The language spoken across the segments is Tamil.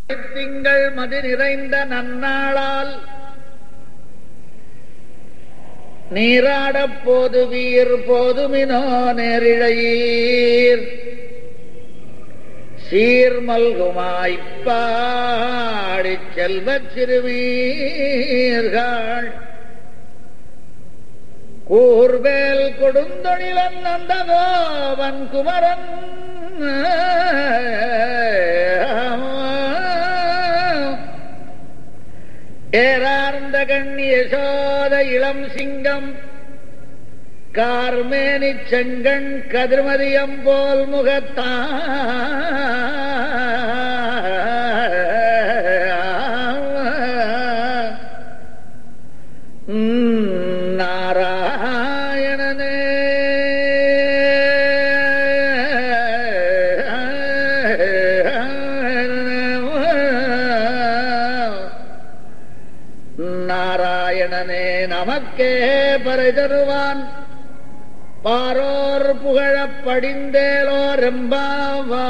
திங்கள் மதி நிறைந்த நன்னாளால் நீராடப் போது வீர் போதுமினோ நேரிழையீர் சீர்மல்குமாய்ப்பாடிச் செல்வச் சிறுவீர்கள் கூர்வேல் கொடுந்தொழிலன் நந்தகோவன் குமரன் ஏறார்ந்த கண்ணி யசோத இளம் சிங்கம் கார்மேனி செங்கண் கதிர்மதியம் போல் முகத்தா நாராயணனே நாராயணனே நமக்கே பறை தருவான் பாரோர் புகழப் படிந்தேலோ ரெம்பாவா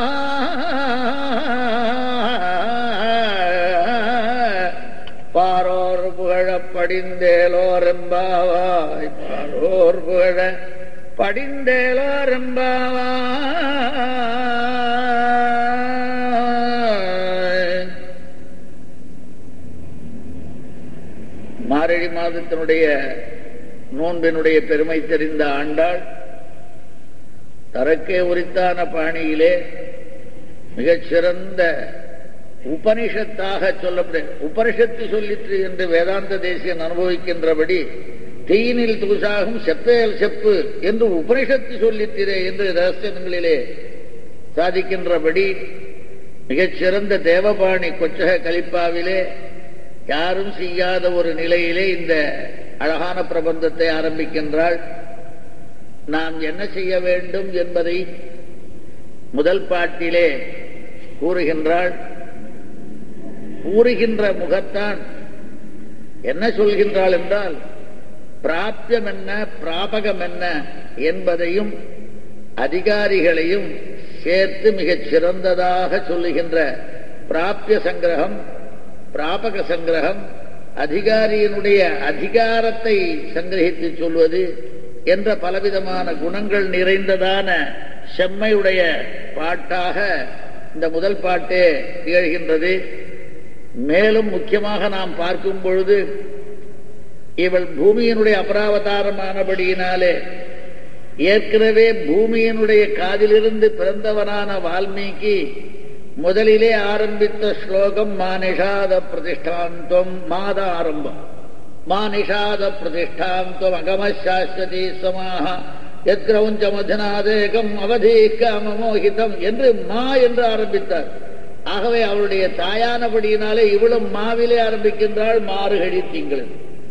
பாரோர் புகழப் படிந்தேலோ ரெம்பாவாய் பாரோர் புகழ படிந்தேலோ ரெம்பாவாய் மாரழி மாதத்தினுடைய நோன்பினுடைய பெருமை தெரிந்த ஆண்டாள் தரக்கே உரித்தான பாணியிலே மிகச்சிறந்த உபனிஷத்தாக சொல்லப்படும் உபனிஷத்து சொல்லிற்று என்று வேதாந்த தேசியன் அனுபவிக்கின்றபடி தீயினில் தூசாகும் செப்பேல் செப்பு என்று உபனிஷத்து சொல்லித்திரே என்று ரகசியங்களிலே சாதிக்கின்றபடி மிகச்சிறந்த தேவபாணி கொச்சக கலிப்பாவிலே யாரும் செய்யாத ஒரு நிலையிலே இந்த அழகான பிரபந்தத்தை ஆரம்பிக்கின்றாள் நாம் என்ன செய்ய வேண்டும் என்பதை முதல் பாட்டிலே கூறுகின்றாள் கூறுகின்ற முகத்தான் என்ன சொல்கின்றாள் என்றால் பிராப்தியம் என்ன பிராபகம் என்ன என்பதையும் அதிகாரிகளையும் சேர்த்து மிகச் சிறந்ததாக சொல்லுகின்ற பிராப்திய சங்கிரகம் பிராபக சங்கிரகம் அதிகாரியினுடைய அதிகாரத்தை சங்கிரகித்து சொல்வது என்ற பலவிதமான குணங்கள் நிறைந்ததான செம்மையுடைய பாட்டாக இந்த முதல் பாட்டே திகழ்கின்றது மேலும் முக்கியமாக நாம் பார்க்கும் பொழுது இவள் பூமியினுடைய அபராவதாரமானபடியினாலே ஏற்கனவே பூமியினுடைய காதிலிருந்து பிறந்தவனான வால்மீகி முதலிலே ஆரம்பித்த ஸ்லோகம் மா நிஷாத பிரதிஷ்டாந்தம் மாத ஆரம்பம் மா நிஷாத பிரதிஷ்டாந்தம் அகமசாஸ்வதி சமாக எத்ரவுஞ்ச மதனாதேகம் அவதி காமமோகிதம் என்று மா என்று ஆரம்பித்தார் ஆகவே அவளுடைய தாயானபடியினாலே இவளும் மாவிலே ஆரம்பிக்கின்றாள் மாறுகழி திங்கள்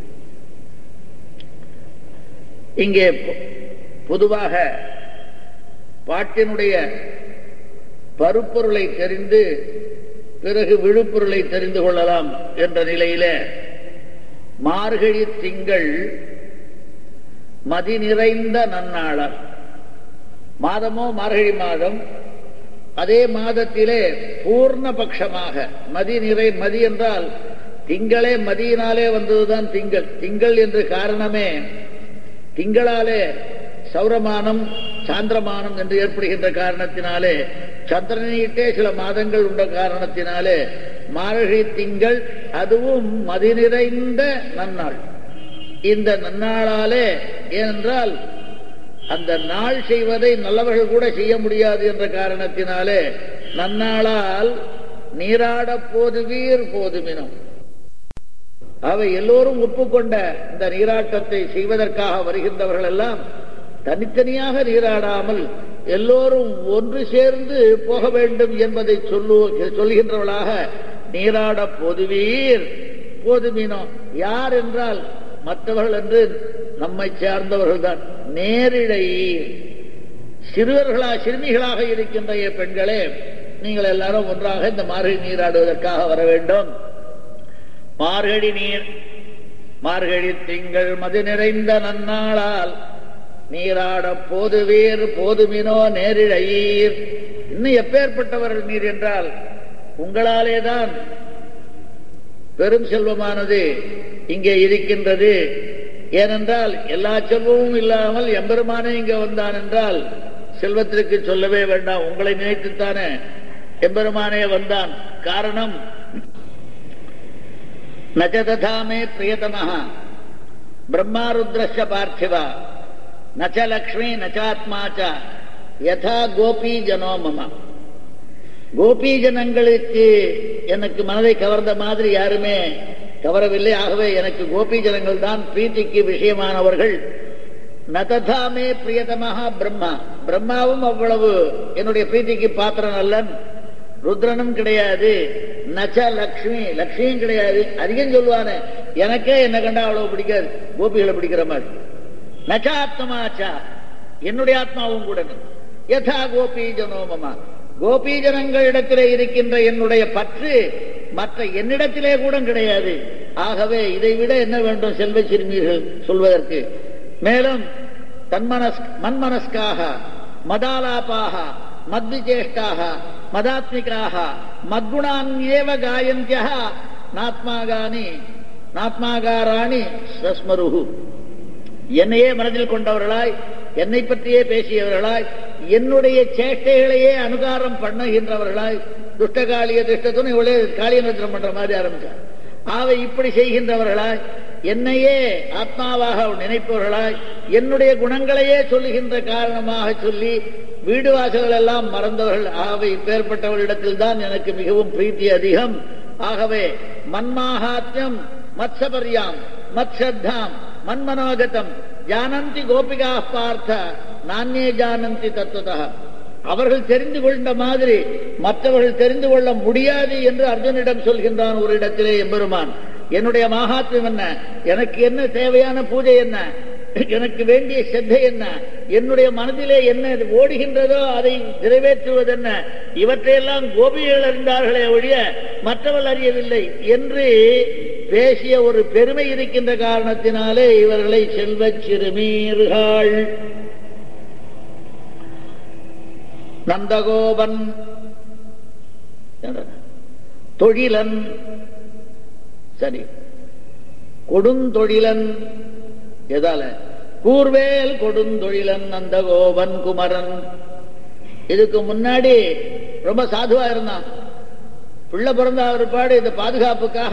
இங்கே பொதுவாக பாட்டினுடைய பருப்பொருளை தெரிந்து பிறகு விழுப்பொருளை தெரிந்து கொள்ளலாம் என்ற நிலையில மார்கழி திங்கள் மதி நிறைந்த நன்னாளர் மாதமோ மார்கழி மாதம் அதே மாதத்திலே பூர்ணபட்சமாக மதி நிறை மதி என்றால் திங்களே மதியினாலே வந்ததுதான் திங்கள் திங்கள் என்று காரணமே திங்களாலே சௌரமானம் சாந்திரமானம் என்று ஏற்படுகின்ற காரணத்தினாலே சந்திரனிட்டே சில மாதங்கள் உண்ட காரணத்தினாலே மார்கழி திங்கள் அதுவும் மதி நிறைந்த நன்னாள் இந்த நன்னாளாலே ஏனென்றால் அந்த நாள் செய்வதை நல்லவர்கள் கூட செய்ய முடியாது என்ற காரணத்தினாலே நன்னாளால் நீராட போதுவீர் போதுமினம் அவை எல்லோரும் ஒப்புக்கொண்ட இந்த நீராட்டத்தை செய்வதற்காக வருகின்றவர்கள் எல்லாம் தனித்தனியாக நீராடாமல் எல்லோரும் ஒன்று சேர்ந்து போக வேண்டும் என்பதை சொல்லு சொல்கின்றவர்களாக நீராட பொதுவீர் போதுமீனோ யார் என்றால் மற்றவர்கள் என்று நம்மை சார்ந்தவர்கள் தான் நேரிடை சிறுவர்களா சிறுமிகளாக இருக்கின்ற பெண்களே நீங்கள் எல்லாரும் ஒன்றாக இந்த மார்கழி நீராடுவதற்காக வர வேண்டும் மார்கழி நீர் மார்கழி திங்கள் மது நிறைந்த நன்னாளால் நீராட போதுவீர் போதுமினோ நேரிழையீர் இன்னும் எப்பேற்பட்டவர்கள் நீர் என்றால் உங்களாலேதான் பெரும் செல்வமானது இங்கே இருக்கின்றது ஏனென்றால் எல்லா செல்வமும் இல்லாமல் எம்பெருமானே இங்க வந்தான் என்றால் செல்வத்திற்கு சொல்லவே வேண்டாம் உங்களை நினைத்துத்தானே எம்பெருமானே வந்தான் காரணம் நச்சததாமே பிரியதமஹ பிரம்மாருத்ரஸ்ய பார்த்திவா நச்ச லக்ஷ்மி நச்சாத்மா ச யதா கோபி ஜனோ மம கோபி ஜனங்களுக்கு எனக்கு மனதை கவர்ந்த மாதிரி யாருமே கவரவில்லை ஆகவே எனக்கு கோபி ஜனங்கள் தான் பிரீத்திக்கு விஷயமானவர்கள் நததாமே பிரியதமாக பிரம்மா பிரம்மாவும் அவ்வளவு என்னுடைய பிரீத்திக்கு பாத்திரம் அல்லன் ருத்ரனும் கிடையாது நச்ச லக்ஷ்மி லக்ஷ்மியும் கிடையாது அதிகம் சொல்லுவானே எனக்கே என்ன கண்டா அவ்வளவு பிடிக்காது கோபிகளை பிடிக்கிற மாதிரி நச்சாத்மாச்சா என்னுடைய ஆத்மாவும் கூட யதா கோபி ஜனோமமா கோபி ஜனங்களிடத்திலே இருக்கின்ற என்னுடைய பற்று மற்ற என்னிடத்திலே கூட கிடையாது ஆகவே இதை விட என்ன வேண்டும் செல்வ சிறுமீர்கள் சொல்வதற்கு மேலும் தன்மனஸ் மன்மனஸ்காக மதாலாபாக மத்விஜேஷ்டாக மதாத்மிகாக மத்குணான்யேவ காயந்தியா நாத்மாகானி நாத்மாகாராணி சஸ்மருகு என்னையே மனதில் கொண்டவர்களாய் என்னை பற்றியே பேசியவர்களாய் என்னுடைய சேஷ்டைகளையே அனுகாரம் பண்ணுகின்றவர்களாய் துஷ்டகாளிய திருஷ்டத்துன்னு இவளே காளிய நிறுத்தம் பண்ற மாதிரி ஆரம்பிச்சார் ஆவை இப்படி செய்கின்றவர்களாய் என்னையே ஆத்மாவாக நினைப்பவர்களாய் என்னுடைய குணங்களையே சொல்லுகின்ற காரணமாக சொல்லி வீடு வாசல்கள் எல்லாம் மறந்தவர்கள் ஆகவே இப்பேற்பட்டவர்களிடத்தில் தான் எனக்கு மிகவும் பிரீத்தி அதிகம் ஆகவே மன்மாகாத்தியம் மத்சபர்யாம் மத்ஸ்ரத்தாம் மன்மனோகதம் ஜானந்தி கோபிகா பார்த்த நானே ஜானந்தி தத்துவதா அவர்கள் தெரிந்து கொண்ட மாதிரி மற்றவர்கள் தெரிந்து கொள்ள முடியாது என்று அர்ஜுனிடம் சொல்கின்றான் ஒரு இடத்திலே எம்பெருமான் என்னுடைய மகாத்மியம் என்ன எனக்கு என்ன தேவையான பூஜை என்ன எனக்கு வேண்டிய சித்தை என்ன என்னுடைய மனதிலே என்ன ஓடுகின்றதோ அதை நிறைவேற்றுவது என்ன இவற்றையெல்லாம் கோபிகள் அறிந்தார்களே ஒழிய மற்றவர்கள் அறியவில்லை என்று பேசிய ஒரு பெருமை இருக்கின்ற காரணத்தினாலே இவர்களை செல்வச் சிறுமீர்கள் நந்தகோபன் தொழிலன் சரி கொடுந்தொழிலன் எதால கூர்வேல் கொடுந்தொழிலன் நந்தகோபன் குமரன் இதுக்கு முன்னாடி ரொம்ப சாதுவா இருந்தான் பிள்ளை பிறந்த ஒருபாடு இந்த பாதுகாப்புக்காக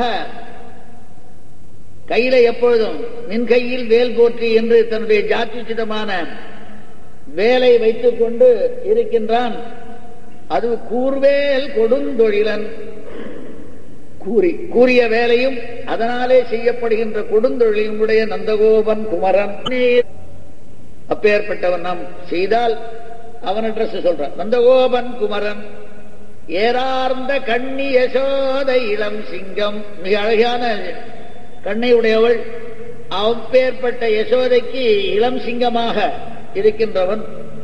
கையில எப்பொழுதும் நின் கையில் வேல் போற்றி என்று தன்னுடைய ஜாத்தியுச்சிதமான வேலை வைத்துக் கொண்டு இருக்கின்றான் அது கூர்வேல் கொடுந்தொழிலன் கூறி கூறிய வேலையும் அதனாலே செய்யப்படுகின்ற கொடுந்தொழிலும் உடைய நந்தகோபன் குமரன் அப்பேற்பட்டவன் நாம் செய்தால் அவன் அட்ரஸ் சொல்றான் நந்தகோபன் குமரன் ஏறார்ந்த கண்ணி யசோத இளம் சிங்கம் மிக அழகான கண்ணை உடையவள் அப்பேற்பட்ட யசோதைக்கு இளம் சிங்கமாக இருக்கின்றவன்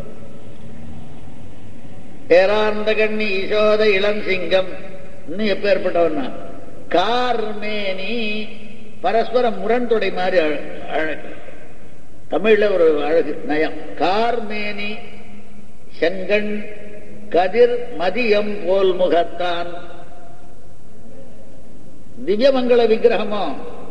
ஏறார்ந்த கண்ணி யசோத இளம் சிங்கம் இன்னும் எப்பேற்பட்டவன் கார்மேனி பரஸ்பரம் முரண்தொடை மாதிரி அழகு தமிழ்ல ஒரு அழகு நயம் கார்மேனி செங்கண் கதிர் மதியம் போல் முகத்தான் திவ்யமங்கள விக்கிரகமோ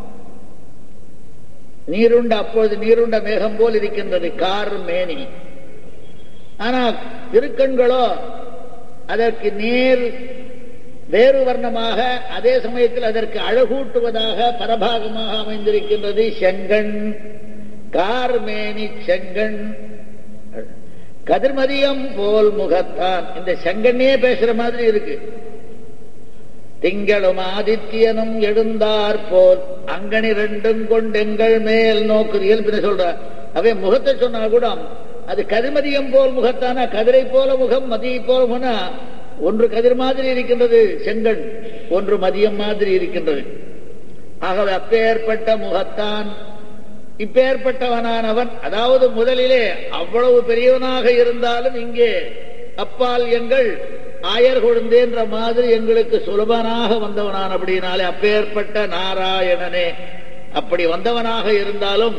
நீருண்ட அப்பொழுது நீருண்ட மேகம் போல் இருக்கின்றது கார் மேனி ஆனா திருக்கண்களோ அதற்கு நேர் வேறு வர்ணமாக அதே சமயத்தில் அதற்கு அழகூட்டுவதாக பரபாகமாக அமைந்திருக்கின்றது செங்கண் கார்மேனி செங்கண் கதிர்மதியம் போல் முகத்தான் இந்த செங்கண்ணே பேசுற மாதிரி இருக்கு திங்களும் ஆதித்யனும் எழுந்தார் போல் அங்கனி ரெண்டும் கொண்டெங்கள் மேல் நோக்கு இயல்பின சொல்ற அவை முகத்தை சொன்னா கூட அது கதிர்மதியம் போல் முகத்தானா கதிரை போல முகம் மதியை போல முனா ஒன்று கதிர் மாதிரி இருக்கின்றது செங்கண் ஒன்று மதியம் மாதிரி இருக்கின்றது ஆகவே அப்பேற்பட்ட முகத்தான் இப்பேற்பட்டவனானவன் அதாவது முதலிலே அவ்வளவு பெரியவனாக இருந்தாலும் இங்கே அப்பால் எங்கள் ஆயர் கொழுந்தேன்ற மாதிரி எங்களுக்கு சுலபனாக வந்தவனான் அப்படின்னாலே அப்பேற்பட்ட நாராயணனே அப்படி வந்தவனாக இருந்தாலும்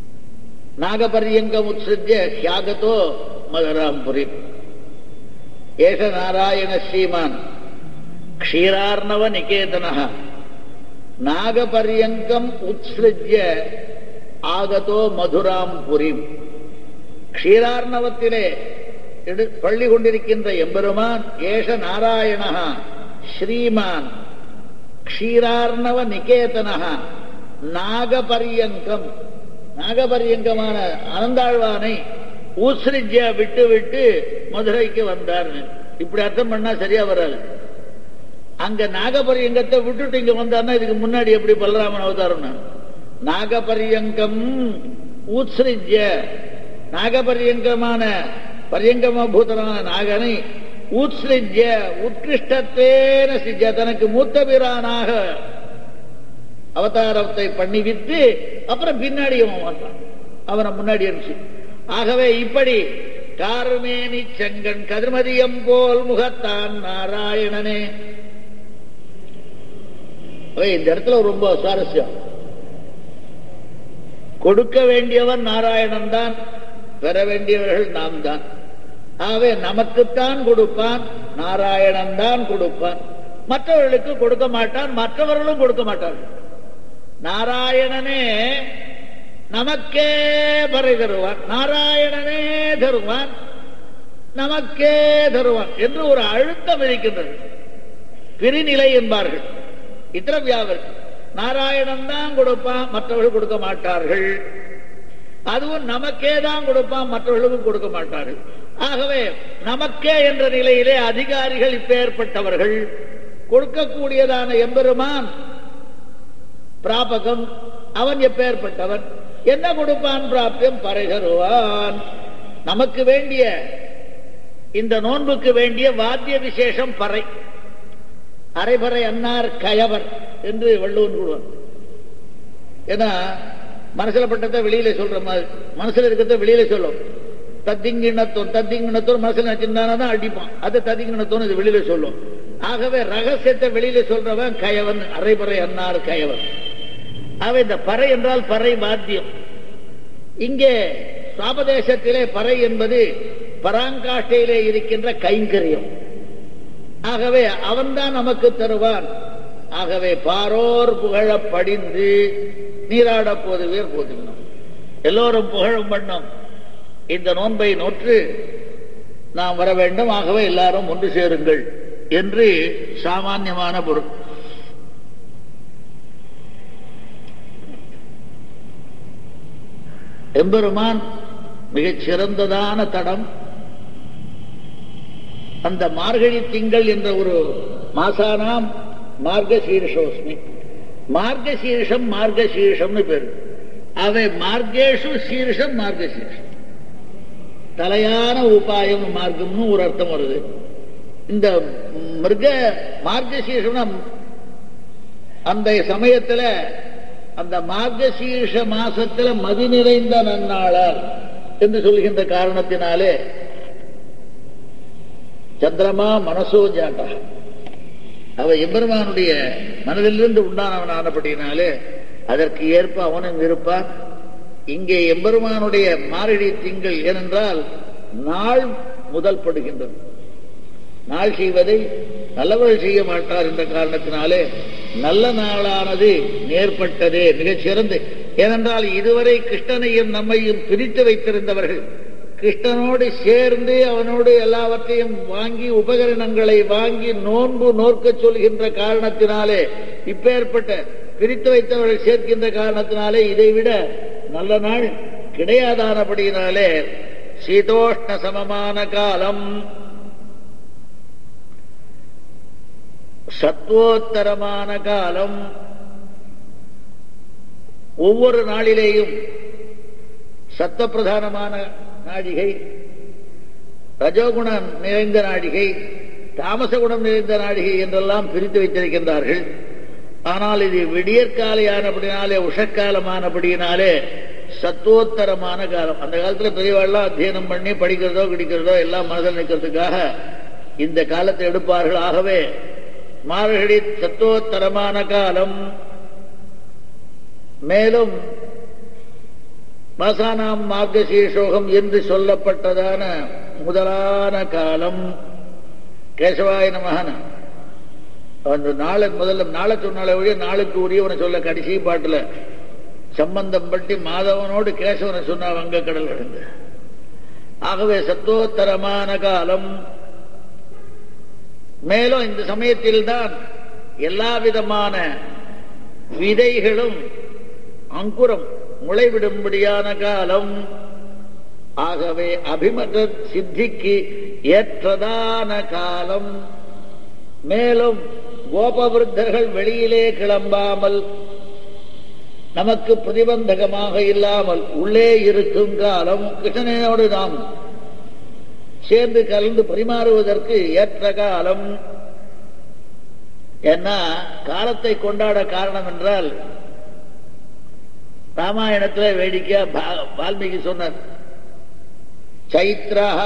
நாகபரியங்கம் உத்சிருத்திய தியாகத்தோ மதுராம்புரி ஏஷ நாராயண ஸ்ரீமான் க்ஷீரார்ணவ நிகேதன நாகபரியங்கம் உத்ஸ்ருஜ்ய ஆகதோ மதுராம் புரிம் க்ஷீரார்ணவத்திலே எடு- பள்ளி கொண்டிருக்கின்ற எம்பெருமான் ஏஷ நாராயண ஸ்ரீமான் க்ஷீரார்ணவ நிகேதன நாகபரியங்கம் நாகபரியங்கமான அனந்தாழ்வானை ஊஸ்ரிஜ்ய விட்டு விட்டு மதுரைக்கு வந்தார் இப்படி அர்த்தம் பண்ணா சரியா வராது அங்க நாகபரியங்கத்தை விட்டுட்டு இங்க வந்தார்னா இதுக்கு முன்னாடி எப்படி பலராமன் அவதாரம் நாகபரியங்கம் ஊத்ஸ்ரிஜ்ய நாகபரியங்கமான பரியங்கமபூதனான நாகனை ஊத்ஸ்ரிஜ்ய உத்கிருஷ்டத்தேன சிஜ்ய தனக்கு மூத்த பிரானாக அவதாரத்தை பண்ணிவிட்டு அப்புறம் பின்னாடி அவன் வந்தான் அவனை முன்னாடி அனுப்பிச்சு ஆகவே இப்படி கார்மேனி செங்கன் கதிர்மதியம் போல் முகத்தான் நாராயணனே ஓ, இந்த இடத்துல ரொம்ப சுவாரஸ்யம் கொடுக்க வேண்டியவன் நாராயணன் தான் பெற வேண்டியவர்கள் நாம் தான் ஆகவே நமக்குத்தான் கொடுப்பான் நாராயணன் தான் கொடுப்பான் மற்றவர்களுக்கு கொடுக்க மாட்டான் மற்றவர்களும் கொடுக்க மாட்டார்கள் நாராயணனே நமக்கே பறை தருவான் நாராயணனே தருவான் நமக்கே தருவான் என்று ஒரு அழுத்தம் இருக்கின்றது பிரிநிலை என்பார்கள் இத்திரவியாவிற்கு நாராயணன் தான் கொடுப்பான் மற்றவர்கள் கொடுக்க மாட்டார்கள் அதுவும் நமக்கே தான் கொடுப்பான் மற்றவர்களுக்கும் கொடுக்க மாட்டார்கள் ஆகவே நமக்கே என்ற நிலையிலே அதிகாரிகள் இப்பேற்பட்டவர்கள் கொடுக்கக்கூடியதான எம்பெருமான் பிராபகம் அவன் எப்பேற்பட்டவன் என்ன கொடுப்பான் பிராப்தியம் பறைகருவான் நமக்கு வேண்டிய இந்த நோன்புக்கு வேண்டிய வாத்திய விசேஷம் பறை அரைபறை அன்னார் கயவர் என்று வள்ளுவன் கூடுவான் ஏன்னா மனசுல பட்டதை வெளியில சொல்ற மாதிரி மனசுல இருக்கிறத வெளியில சொல்லும் தத்திங்கிணத்தோன் தத்திங்கிணத்தோன் மனசுல நினைச்சிருந்தானா அடிப்பான் அது தத்திங்கிணத்தோன் இது வெளியில சொல்லும் ஆகவே ரகசியத்தை வெளியில சொல்றவன் கயவன் அரைபறை அன்னார் கயவன் ஆகவே இந்த பறை என்றால் பறை வாத்தியம் இங்கே சாபதேசத்திலே பறை என்பது பராங்காஷ்டையிலே இருக்கின்ற கைங்கரியம் ஆகவே அவன்தான் நமக்கு தருவான் ஆகவே பாரோர் புகழ படிந்து நீராட போதுவேர் போதுவினோம் எல்லோரும் புகழும் வண்ணம் இந்த நோன்பை நோற்று நாம் வர வேண்டும் ஆகவே எல்லாரும் ஒன்று சேருங்கள் என்று சாமான்யமான பொருள் எம்பெருமான் மிகச் சிறந்ததான தடம் அந்த மார்கழி திங்கள் என்ற ஒரு மாசானாம் மார்கசீர்ஷோஸ்மி மார்கசீர்ஷம் மார்கசீர்ஷம்னு பேரு அவை மார்கேஷு சீர்ஷம் மார்கசீர்ஷம் தலையான உபாயம் மார்க்கம்னு ஒரு அர்த்தம் வருது இந்த மிருக மார்கசீர்ஷம்னா அந்த சமயத்துல அந்த மார்கசீர்ஷ மாசத்துல மதி நிறைந்த நன்னாளால் என்று சொல்கின்ற காரணத்தினாலே சந்திரமா மனசோ ஜாட்டா அவ எம்பெருமானுடைய மனதிலிருந்து உண்டானவன் ஆனபடினாலே அதற்கு ஏற்ப அவனும் இருப்பான் இங்கே எம்பெருமானுடைய மாரடி திங்கள் ஏனென்றால் நாள் முதல் படுகின்றது நாள் செய்வதை நல்லவர்கள் செய்ய மாட்டார் என்ற காரணத்தினாலே நல்ல நாளானது நேர்பட்டதே மிகச் சிறந்து ஏனென்றால் இதுவரை கிருஷ்ணனையும் நம்மையும் பிரித்து வைத்திருந்தவர்கள் கிருஷ்ணனோடு சேர்ந்து அவனோடு எல்லாவற்றையும் வாங்கி உபகரணங்களை வாங்கி நோன்பு நோக்க சொல்கின்ற காரணத்தினாலே இப்பேற்பட்ட பிரித்து வைத்தவர்கள் சேர்க்கின்ற காரணத்தினாலே இதைவிட நல்ல நாள் கிடையாதானபடியினாலே சீதோஷ்ண சமமான காலம் சத்வோத்தரமான காலம் ஒவ்வொரு நாளிலேயும் சத்த பிரதானமான நாழிகை ரஜோகுணம் நிறைந்த நாழிகை தாமச குணம் நிறைந்த நாழிகை என்றெல்லாம் பிரித்து வைத்திருக்கின்றார்கள் ஆனால் இது விடியற்காலையானபடினாலே உஷக்காலமானபடியினாலே சத்தோத்தரமான காலம் அந்த காலத்துல பெரியவாள்லாம் அத்தியனம் பண்ணி படிக்கிறதோ கிடிக்கிறதோ எல்லாம் மனதில் நிற்கிறதுக்காக இந்த காலத்தை எடுப்பார்கள் ஆகவே மார்கழி சத்தோத்தரமான காலம் மேலும் மாசானாம் மார்கசீர்ஷோகம் என்று சொல்லப்பட்டதான முதலான காலம் கேசவாய நமகன அந்த நாளை முதல்ல நாளை சொன்னாலே ஒழிய நாளுக்கு உரியவனை சொல்ல கடைசி பாட்டுல சம்பந்தம் பட்டி மாதவனோடு கேசவனை சொன்னா வங்கக்கடல் கிடந்து ஆகவே சத்தோத்தரமான காலம் மேலும் இந்த சமயத்தில்தான் எல்லா விதமான விதைகளும் அங்குரம் முளைவிடும்படியான காலம் ஆகவே அபிமத சித்திக்கு ஏற்றதான காலம் மேலும் கோபவிருத்தர்கள் வெளியிலே கிளம்பாமல் நமக்கு பிரதிபந்தகமாக இல்லாமல் உள்ளே இருக்கும் காலம் கிருஷ்ணனோடு நாம் சேர்ந்து கலந்து பரிமாறுவதற்கு ஏற்ற காலம் ஏன்னா காலத்தை கொண்டாட காரணம் என்றால் ராமாயணத்துல வேடிக்கையா பா- வால்மீகி சொன்னார் சைத்ரஹா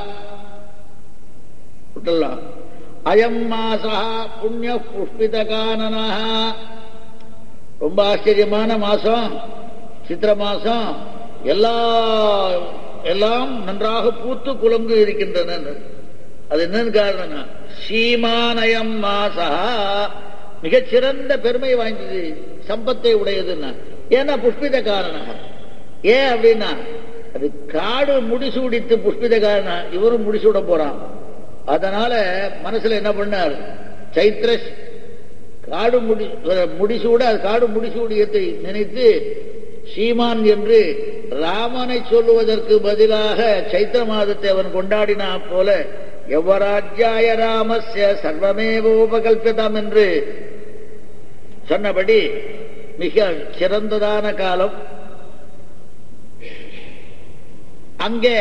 விட்டுலாம் அயம் மாசா புண்ணிய புஷ்பித கானனா ரொம்ப ஆச்சரியமான மாசம் சித்திர மாசம் எல்லா எல்லாம் நன்றாக பூத்து குலுங்கு இருக்கின்றன அது என்னன்னு காரணம் சீமானயம் மாசா மிகச்சிறந்த பெருமை வாய்ந்தது சம்பத்தை உடையதுன்னா ஏன்னா புஷ்பித காரணம் ஏன் அப்படின்னா அது காடு முடிசூடித்து புஷ்பித காரணம் இவரும் முடிசூட போறான் அதனால மனசுல என்ன பண்ணார் சைத்ர காடு முடி முடிசூட அது காடு முடிசூடியத்தை நினைத்து சீமான் என்று ராமனை சொல்லுவதற்கு பதிலாக சைத்திர மாதத்தை அவன் கொண்டாடினா போல எவ்வராஜ்யாய ராமஸ்ய சர்வமேவோபகல்பிதம் என்று சொன்னபடி மிக சிறந்ததான காலம் அங்கே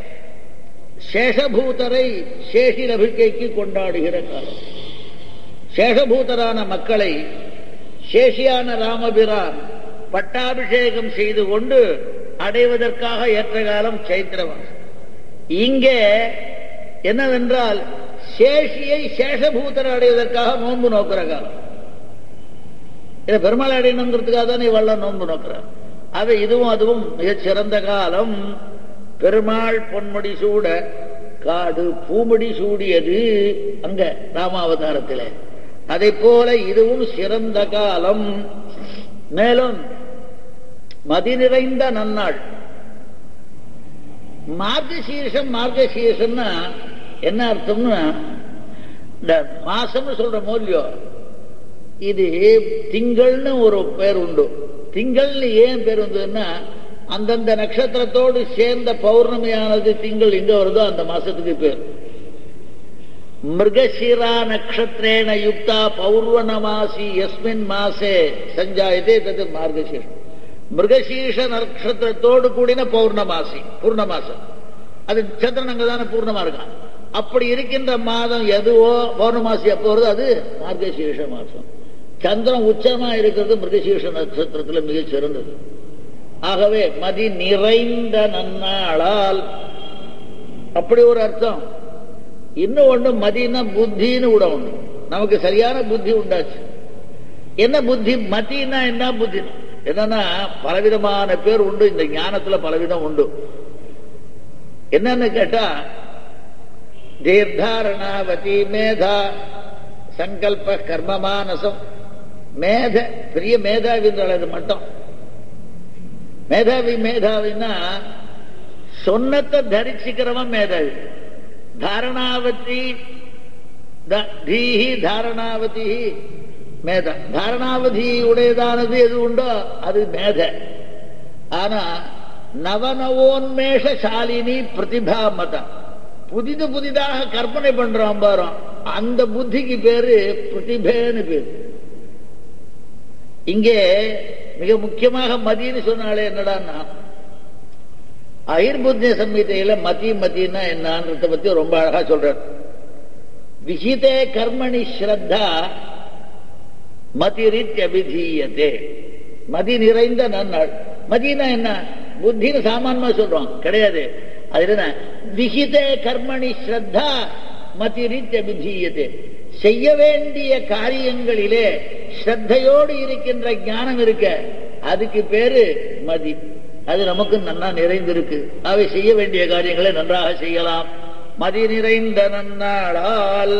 சேஷபூதரை சேஷி நபிக்கைக்கு கொண்டாடுகிற காலம் சேஷபூதரான மக்களை சேஷியான ராமபிரான் பட்டாபிஷேகம் செய்து கொண்டு அடைவதற்காக ஏற்ற காலம் சைத்திர மாசம் இங்கே என்னவென்றால் சேஷியை சேஷபூதர் அடைவதற்காக நோன்பு நோக்கிற காலம் இதை பெருமாள் அடையணுங்கிறதுக்காக தானே வல்ல நோன்பு நோக்கிறார் அது இதுவும் அதுவும் மிகச் சிறந்த காலம் பெருமாள் பொன்முடி சூட காடு பூமுடி சூடியது அங்க ராமாவதாரத்திலே அதை போல இதுவும் சிறந்த காலம் மேலும் மதி நிறைந்த நன்னாள் மார்கசீர்ஷம் மார்கசீர்ஷம்னா என்ன அர்த்தம்னா இந்த மாசம்னு சொல்ற மூலியோ இது திங்கள்னு ஒரு பேர் உண்டு திங்கள்னு ஏன் பேர் வந்ததுன்னா அந்தந்த நட்சத்திரத்தோடு சேர்ந்த பௌர்ணமியானது திங்கள் எங்க வருதோ அந்த மாசத்துக்கு பேர் மிருகசீரா நட்சத்திரேன யுக்தா பௌர்வணமாசி எஸ்மின் மாசே சஞ்சாயதே தது மார்கசீர்ஷம் மிருகசீர்ஷ நட்சத்திரத்தோடு கூடின பௌர்ணமாசி பூர்ணமாசம் அது சந்திரன் அங்கதானே பூர்ணமா இருக்கான் அப்படி இருக்கின்ற மாதம் எதுவோ பௌர்ணமாசி எப்போ வருதோ அது மார்கசீர்ஷ மாசம் சந்திரன் உச்சமா இருக்கிறது மிருகசீர்ஷ நட்சத்திரத்துல மிகச் சிறந்தது ஆகவே மதி நிறைந்த நன்னாளால் அப்படி ஒரு அர்த்தம் இன்னும் ஒண்ணு மதினா புத்தின்னு கூட ஒண்ணு நமக்கு சரியான புத்தி உண்டாச்சு என்ன புத்தி மதினா என்ன புத்தி என்னன்னா பலவிதமான பேர் உண்டு இந்த ஞானத்துல பலவிதம் உண்டு என்னன்னு கேட்டா தீர்த்தாரணாவதி மேதா சங்கல்ப கர்மமானசம் மேத பெரிய மேதாவின்றால் அது மட்டும் மேதாவி மேதாவின்னா சொன்னத்தை தரிசிக்கிறவன் மேதாவி தாரணாவதி த- தீஹி தாரணாவதி மேத தாரணாவதி உடையதானது எது உண்டோ அது மேத ஆனா நவநவோன்மேஷ சாலினி பிரதிபா மதம் புதிது புதிதாக கற்பனை பண்றோம் பாரு அந்த புத்திக்கு பேரு பிரதிபேன்னு பேரு இங்கே மிக முக்கியமாக மதின்னு சொன்னாலே என்னடான்னா அயிர்புத்திய சம்ஹிதையில மதி மதினா என்னன்றத பத்தி ரொம்ப அழகா சொல்றார் விஹிதே கர்மணி ஸ்ரத்தா மதிரித் அபிதீயத்தே மதி நிறைந்த நன்னாள் மதினா என்ன புத்தின்னு சாமான்யமா சொல்றோம் கிடையாது அது என்ன விஹிதே கர்மணி ஸ்ரத்தா மதிரித் அபிதீயத்தே செய்ய வேண்டிய காரியங்களிலே ஸ்ரத்தையோடு இருக்கின்ற ஞானம் இருக்க அதுக்கு பேரு மதி அது நமக்கு நன்னா நிறைந்திருக்கு அவை செய்ய வேண்டிய காரியங்களை நன்றாக செய்யலாம் மதி நிறைந்த நன்னாளால்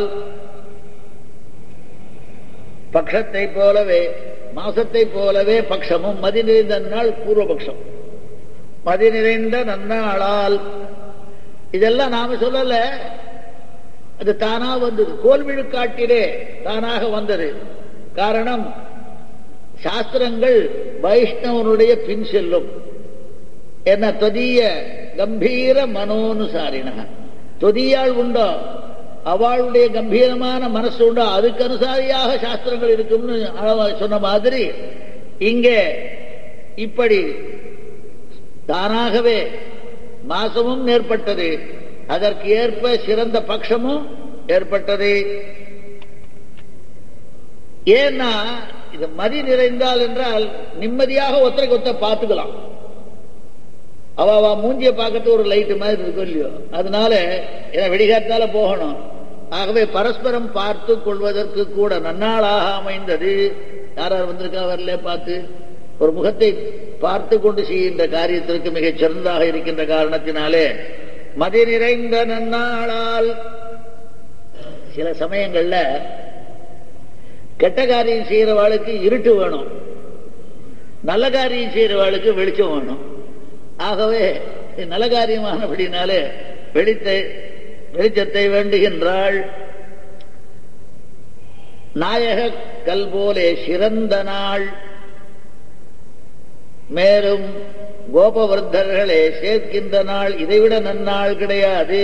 பட்சத்தை போலவே மாசத்தை போலவே பட்சமும் மதி நிறைந்த நாள் பூர்வபக்ஷம் மதி நிறைந்த நன்னாளால் இதெல்லாம் நாம சொல்லல அது தானா வந்தது கோல்விழுக்காட்டிலே தானாக வந்தது காரணம் சாஸ்திரங்கள் வைஷ்ணவனுடைய பின் செல்லும் என்ன தொதிய கம்பீர மனோனுசாரின தொதியாள் உண்டோ அவளுடைய கம்பீரமான மனசு உண்டோ அதுக்கு அனுசாரியாக சாஸ்திரங்கள் இருக்கும்னு அளவா சொன்ன மாதிரி இங்கே இப்படி தானாகவே மாசமும் ஏற்பட்டது அதற்கு ஏற்ப சிறந்த பட்சமும் ஏற்பட்டது ஏன்னா இது மதி நிறைந்தால் என்றால் நிம்மதியாக ஒத்தரைக்கு ஒத்த பார்த்துக்கலாம் அவ அவ மூஞ்சிய பார்க்கறது ஒரு லைட் மாதிரி இருக்கும் இல்லையோ அதனால ஏன்னா வெடிகாத்தால போகணும் ஆகவே பரஸ்பரம் பார்த்து கொள்வதற்கு கூட நன்னாளாக அமைந்தது யாரார் வந்திருக்கா வரல பார்த்து ஒரு முகத்தை பார்த்து கொண்டு செய்கின்ற காரியத்திற்கு மிகச் சிறந்ததாக இருக்கின்ற காரணத்தினாலே மதி நிறைந்த நன்னாளால் சில சமயங்கள்ல கெட்ட காரியம் செய்யறவாளுக்கு இருட்டு வேணும் நல்ல காரியம் செய்யறவாளுக்கு வெளிச்சம் வேணும் ஆகவே நல்ல காரியமானபடினாலே வெளித்தை வெளிச்சத்தை வேண்டுகின்றாள் நாயக கல் போலே சிறந்த நாள் மேலும் கோபவர்த்தர்களே சேர்க்கின்ற நாள் இதைவிட நன்னாள் கிடையாது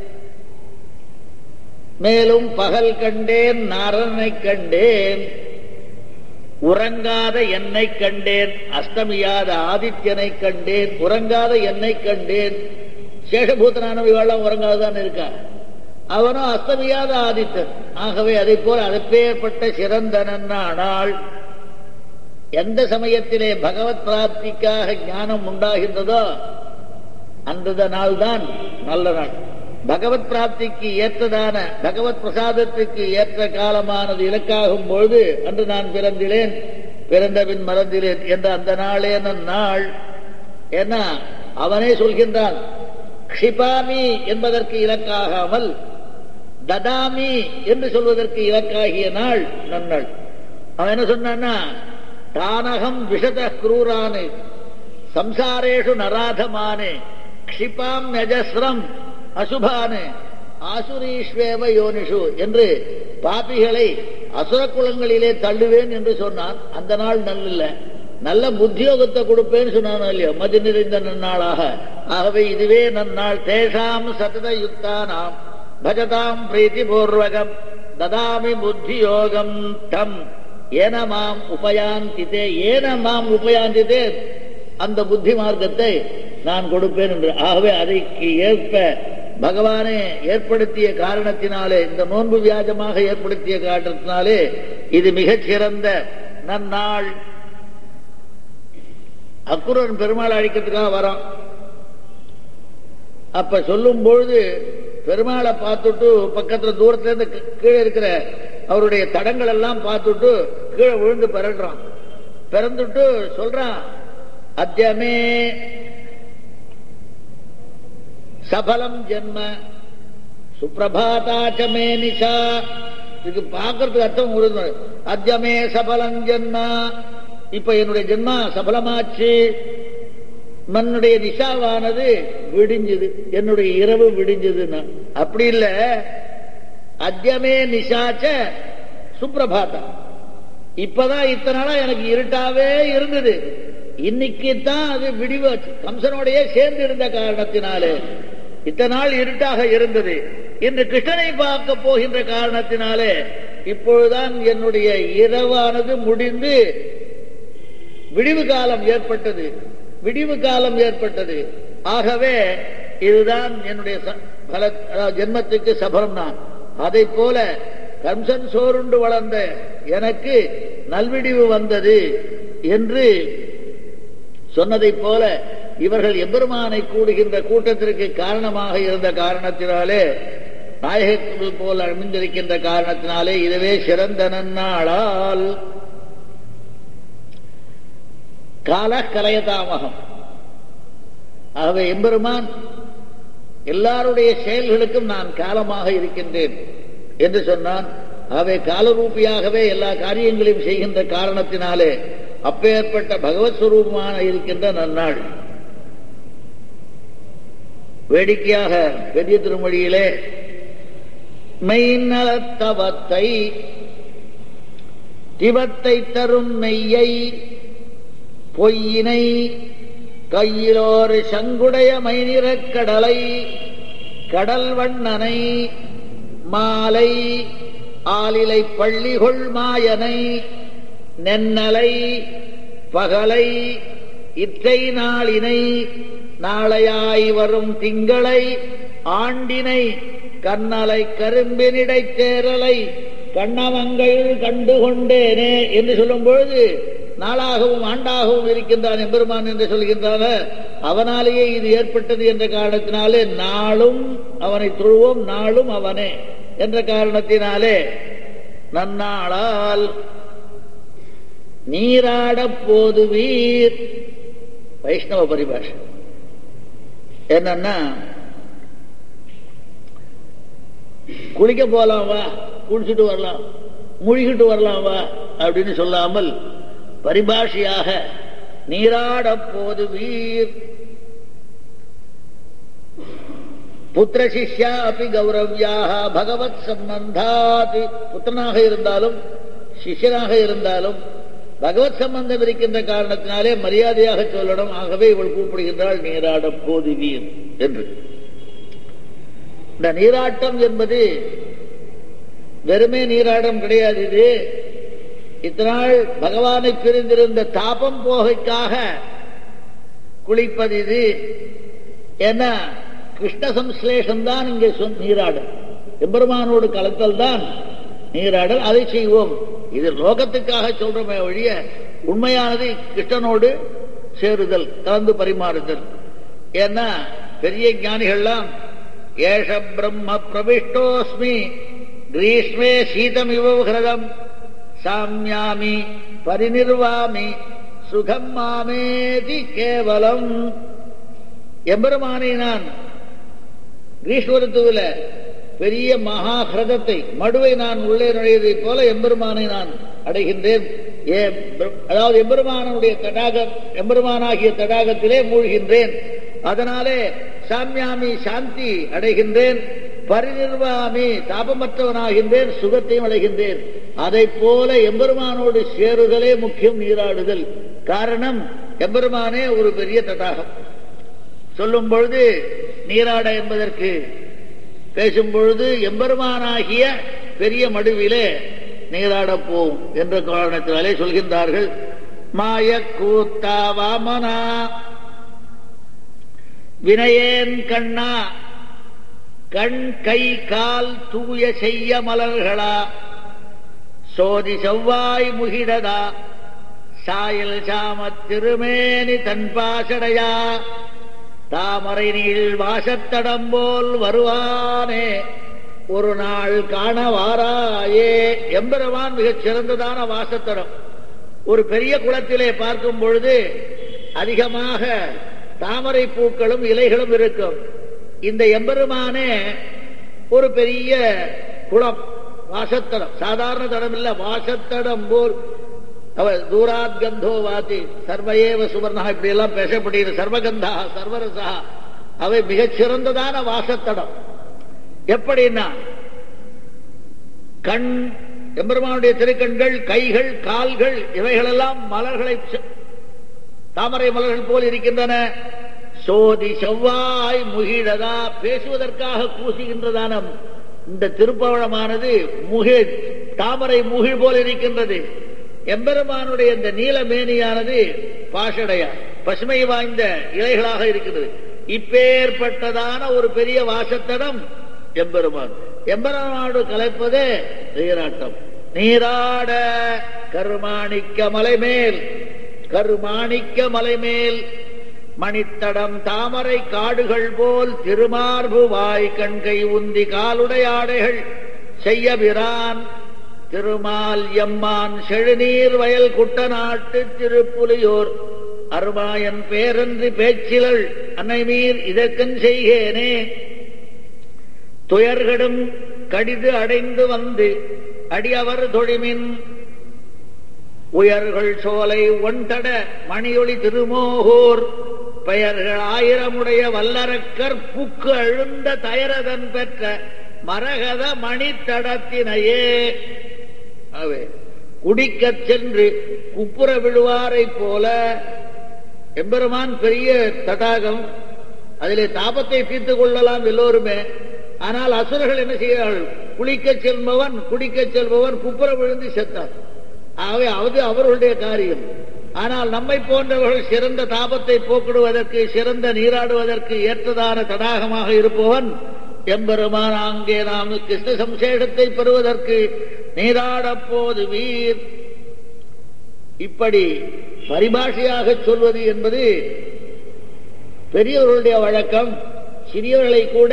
மேலும் பகல் கண்டேன் நாரனை கண்டேன் உறங்காத என்னை கண்டேன் அஸ்தமியாத ஆதித்யனை கண்டேன் உறங்காத என்னை கண்டேன் சேஷபூதனானவ இவெல்லாம் உறங்காதான் இருக்கா அவனும் அஸ்தமியாத ஆதித்தன் ஆகவே அதை போல அதப்பேற்பட்ட சிறந்த நன்னாள் எந்த சமயத்திலே பகவத் பிராப்திக்காக ஞானம் உண்டாகின்றதோ அந்த நாள் தான் நல்ல நாள் பகவத் பிராப்திக்கு ஏற்றதான பகவத் பிரசாதத்துக்கு ஏற்ற காலமானது இலக்காகும் பொழுது அன்று நான் பிறந்திலேன் பிறந்த பின் மறந்திலேன் என்ற அந்த நாளே நாள் ஏன்னா அவனே சொல்கின்றான் க்ஷிபாமி என்பதற்கு இலக்காகாமல் ததாமி என்று சொல்வதற்கு இலக்காகிய நாள் நன்னாள் அவன் என்ன சொன்னான்னா தானகம் விஷத குரூரானு சம்சாரேஷு நராதமானு க்ஷிபாம் நஜஸ்ரம் அசுபானு ஆசுரீஸ்வேவ யோனிஷு என்று பாப்பிகளை அசுர குலங்களிலே தள்ளுவேன் என்று சொன்னான் அந்த நாள் நல்ல நல்ல புத்தியோகத்தை கொடுப்பேன்னு சொன்னானோ இல்லையோ மதி நிறைந்த நன்னாளாக ஆகவே இதுவே நன்னாள் தேஷாம் சதத யுக்தானாம் பஜதாம் பிரீத்தி பூர்வகம் ததாமி புத்தியோகம் தம் ஏன மாம் உபயாந்தித்தே ஏன மாம் உபயாந்தித்தே அந்த புத்தி மார்க்கத்தை நான் கொடுப்பேன் என்று ஆகவே அதைக்கு ஏற்ப பகவானே ஏற்படுத்திய காரணத்தினாலே இந்த நோன்பு வியாஜமாக ஏற்படுத்திய காரணத்தினாலே இது மிகச் சிறந்த நன்னாள் அக்குரன் பெருமாள் அழிக்கிறதுக்காக வரோம் அப்ப சொல்லும் பொழுது பெருமாளை பார்த்துட்டு பக்கத்துல தூரத்துல இருந்து கீழே இருக்கிற அவருடைய தடங்கள் எல்லாம் பார்த்துட்டு கீழே விழுந்து பிறடுறான் பிறந்துட்டு சொல்றான் அத்தியமே சபலம் ஜென்ம சுப்பிரபாதாச்சமே நிஷா இதுக்கு பார்க்கறதுக்கு அர்த்தம் உறுதி அத்தியமே சபலம் ஜென்ம இப்ப என்னுடைய ஜென்மா சபலமாச்சு மண்ணுடைய நிஷாவானது விடிஞ்சது என்னுடைய இரவு விடிஞ்சதுன்னா அப்படி இல்ல அத்தியமே நிஷாச்ச சுப்பிரபாதம் இப்பதான் இத்தனை நாளா எனக்கு இருட்டாவே இருந்தது இன்னைக்கு தான் அது விடிவாச்சு கம்சனோடையே சேர்ந்து இருந்த காரணத்தினாலே இத்தனை நாள் இருட்டாக இருந்தது இன்று கிருஷ்ணனை பார்க்க போகின்ற காரணத்தினாலே இப்பொழுதுதான் என்னுடைய இரவானது முடிந்து விடிவு காலம் ஏற்பட்டது விடிவு காலம் ஏற்பட்டது ஆகவே இதுதான் என்னுடைய பல ஜென்மத்துக்கு சபலம் தான் அதை போல கம்சன் சோருண்டு வளர்ந்த எனக்கு நல்விடிவு வந்தது என்று சொன்னதை போல இவர்கள் எம்பெருமானை கூடுகின்ற கூட்டத்திற்கு காரணமாக இருந்த காரணத்தினாலே நாயகர்கள் போல் அமைந்திருக்கின்ற காரணத்தினாலே இதுவே சிறந்த நன்னாளால் கால கலையதாமகம் ஆகவே எம்பெருமான் எல்லாருடைய செயல்களுக்கும் நான் காலமாக இருக்கின்றேன் என்று சொன்னான் அவை காலரூபியாகவே எல்லா காரியங்களையும் செய்கின்ற காரணத்தினாலே அப்பேற்பட்ட பகவத் சுரூபமான இருக்கின்ற நன்னாள் வேடிக்கையாக பெரிய திருமொழியிலே மெய்நலத்தவத்தை திவத்தை தரும் மெய்யை பொய்யினை கையிலோர் சங்குடைய மைநிறக் கடலை கடல் வண்ணனை மாலை ஆலிலை பள்ளிகொள் மாயனை நென்னலை பகலை இற்றை நாளினை நாளையாய் வரும் திங்களை ஆண்டினை கண்ணலை கரும்பினிடை தேரலை கண்ணமங்கள் கண்டு கொண்டேனே என்று சொல்லும் பொழுது நாளாகவும் ஆண்டாகவும் இருக்கின்றான் எம்பெருமான் என்று சொல்கின்றான அவனாலேயே இது ஏற்பட்டது என்ற காரணத்தினாலே நாளும் அவனை தொழுவோம் நாளும் அவனே என்ற காரணத்தினாலே நன்னாளால் நீராடப் போது வீர் வைஷ்ணவ பரிபாஷை என்னன்னா குளிக்க போலாம் வா குளிச்சுட்டு வரலாம் முழுகிட்டு வரலாம் வா அப்படின்னு சொல்லாமல் பரிபாஷையாக நீராடப் போது வீர் புத்திர சிஷ்யா அப்படி கௌரவியாக பகவத் சம்பந்தாத் புத்திரனாக இருந்தாலும் சிஷ்யனாக இருந்தாலும் பகவத் சம்பந்தம் இருக்கின்ற காரணத்தினாலே மரியாதையாக சொல்லணும் ஆகவே இவள் கூப்பிடுகின்றாள் நீராடப் போது வீர் என்று இந்த நீராட்டம் என்பது வெறுமே நீராட்டம் கிடையாது இது இத்தனாள் பகவானை பிரிந்திருந்த தாபம் போகைக்காக குளிப்பது இது ஏன்னா கிருஷ்ண சம்ஸ்லேஷம் தான் இங்கே சொல் நீராடல் எம்பெருமானோடு கலத்தல் தான் நீராடல் அதை செய்வோம் இது லோகத்துக்காக சொல்றமே ஒழிய உண்மையானது கிருஷ்ணனோடு சேருதல் கலந்து பரிமாறுதல் ஏன்னா பெரிய ஞானிகள்லாம் ஏஷ பிரம்ம பிரவிஷ்டோஸ்மி கிரீஷ்மே சீதமிவ ஹிரதம் சாமியாமி பரிநிர்வாமி சுகம் மாமேதி கேவலம் எம்பெருமானை நான் கிரீஷ்வரத்துவில பெரிய மகாஹிரதத்தை மடுவை நான் உள்ளே நுழைவதைப் போல எம்பெருமானை நான் அடைகின்றேன் ஏ அதாவது எம்பெருமானுடைய தடாகம் எம்பெருமானாகிய தடாகத்திலே மூழ்கின்றேன் அதனாலே சாமியாமி சாந்தி அடைகின்றேன் பரிநிர்வாமி தாபமற்றவனாகின்றேன் சுகத்தையும் அடைகின்றேன் அதை போல எம்பெருமானோடு சேருதலே முக்கியம் நீராடுதல் காரணம் எம்பெருமானே ஒரு பெரிய தடாகம் சொல்லும் பொழுது நீராட என்பதற்கு பேசும் பொழுது எம்பெருமானாகிய பெரிய மடுவிலே நீராடப் போம் என்ற காரணத்தினாலே சொல்கின்றார்கள் மாய கூத்தா வாமனா வினயேன் கண்ணா கண் கை கால் தூய செய்ய மலர்களா சோதி செவ்வாய் முகிடதா சாயல் சாம திருமேனி தன்பாசடையா தாமரை நீள் வாசத்தடம் போல் வருவானே ஒரு நாள் காண வாராயே எம்பெருமான் மிகச் சிறந்ததான வாசத்தடம் ஒரு பெரிய குளத்திலே பார்க்கும் பொழுது அதிகமாக தாமரை பூக்களும் இலைகளும் இருக்கும் இந்த எம்பெருமானே ஒரு பெரிய குளம் வாசத்தடம் சாதாரண தடம் இல்ல வாசத்தடம் போல் அவ தூராத் கந்தோ வாதி சர்வயேவ சுவர்ணா இப்படி எல்லாம் பேசப்படுகிற சர்வகந்தா சர்வரசா அவை மிகச் சிறந்ததான வாசத்தடம் எப்படின்னா கண் எம்பெருமானுடைய திருக்கண்கள் கைகள் கால்கள் இவைகளெல்லாம் மலர்களை தாமரை மலர்கள் போல் இருக்கின்றன சோதி செவ்வாய் முகிழதா பேசுவதற்காக கூசுகின்றதான இந்த திருப்பவளமானது முகிழ் தாமரை முகிழ் போல் இருக்கின்றது எம்பெருமானுடைய இந்த நீலமேனியானது பாஷடையா பசுமை வாய்ந்த இலைகளாக இருக்கின்றது இப்பேற்பட்டதான ஒரு பெரிய வாசத்தடம் எம்பெருமான் எம்பெருமானோடு கலைப்பதே நீராட்டம் நீராட கருமாணிக்க மலைமேல் கருமாணிக்க மலைமேல் மணித்தடம் தாமரை காடுகள் போல் திருமார்பு வாய் கண்கை உந்தி காலுடையாடைகள் செய்ய பிரான் திருமால் எம்மான் செழுநீர் வயல் குட்டநாட்டு திருப்புலியோர் அருமாயன் பேரன்றி பேச்சிலள் அன்னைமீர் இதற்கன் செய்கேனே துயர்கடும் கடிது அடைந்து வந்து அடியவர் தொழிமின் உயர்கள் சோலை ஒன்தட மணியொளி திருமோகூர் பெயர்கள் ஆயிரமுடைய வல்லரக்கர் புக்கு அழுந்த தயரதன் பெற்ற மரகத மணித்தடத்தினையே அவே குடிக்கச் சென்று குப்புற விழுவாரைப் போல எம்பெருமான் பெரிய தடாகம் அதிலே தாபத்தை தீர்த்துக் கொள்ளலாம் எல்லோருமே ஆனால் அசுரர்கள் என்ன செய்கிறார்கள் குளிக்கச் செல்பவன் குடிக்கச் செல்பவன் குப்புற விழுந்து செத்தான் ஆகவே அது அவர்களுடைய காரியம் ஆனால் நம்மை போன்றவர்கள் சிறந்த தாபத்தை போக்கிடுவதற்கு சிறந்த நீராடுவதற்கு ஏற்றதான தடாகமாக இருப்பவன் எம்பெருமான் அங்கே நாம் கிருஷ்ண சம்சேஷத்தை பெறுவதற்கு நீராடப் போது வீர் இப்படி பரிபாஷையாக சொல்வது என்பது பெரியவர்களுடைய வழக்கம் சிறியவர்களை கூட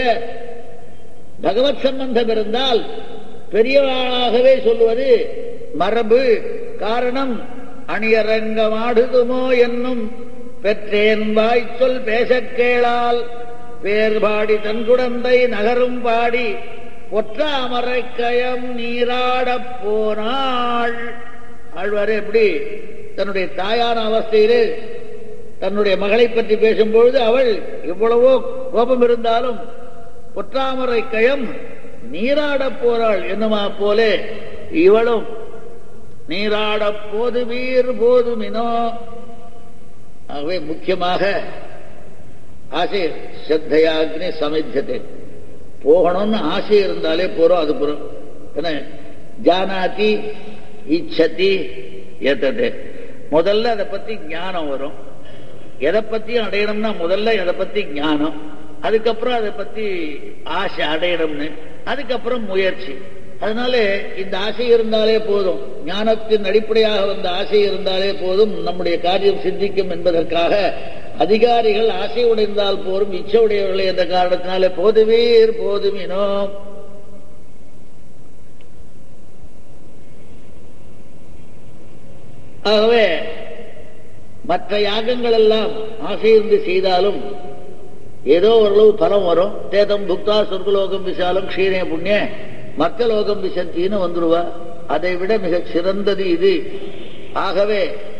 பகவத் சம்பந்தம் இருந்தால் பெரியவர்களாகவே சொல்லுவது மரபு காரணம் அணியரங்கமாடுதுமோ என்னும் பெற்றேன் வாய்ச்சொல் பேசக் கேளால் பேர் பாடி தன் குடந்தை நகரும் பாடி பொற்றாமரை கயம் நீராடப் போனாள் ஆழ்வாரே எப்படி தன்னுடைய தாயான அவஸ்தையிலே தன்னுடைய மகளை பற்றி பேசும்பொழுது அவள் எவ்வளவோ கோபம் இருந்தாலும் பொற்றாமரை கயம் நீராடப் போறாள் என்னமா போலே இவளும் நீராடப் போது வீர் போதுமினோ ஆகவே முக்கியமாக ஆசை ஸ்ரத்தையாக்னி சமித்தத்தை போகணும்னு ஆசை இருந்தாலே போறோம் அது போறோம் என்ன ஜானாதி இச்சதி ஏத்தது முதல்ல அதை பத்தி ஞானம் வரும் எதை பத்தியும் அடையணும்னா முதல்ல எதை பத்தி ஞானம் அதுக்கப்புறம் அதை பத்தி ஆசை அடையணும்னு அதுக்கப்புறம் முயற்சி அதனால இந்த ஆசை இருந்தாலே போதும் ஞானத்தின் அடிப்படையாக வந்த ஆசை இருந்தாலே போதும் நம்முடைய காரியம் சிந்திக்கும் என்பதற்காக அதிகாரிகள் ஆசை உடைந்தால் போரும் இச்சை உடையவர்களே என்ற காரணத்தினாலே போதுவீர் போதுமினோ ஆகவே மற்ற யாகங்கள் எல்லாம் ஆசையிருந்து செய்தாலும் ஏதோ ஓரளவு பலம் வரும் தேதம் புக்தா சொர்க்கலோகம் விசாலம் க்ஷீரே புண்ணிய மக்கலோகம் விசந்தின்னு வந்துருவா அதை விட மிக சிறந்தது இது ஆகவே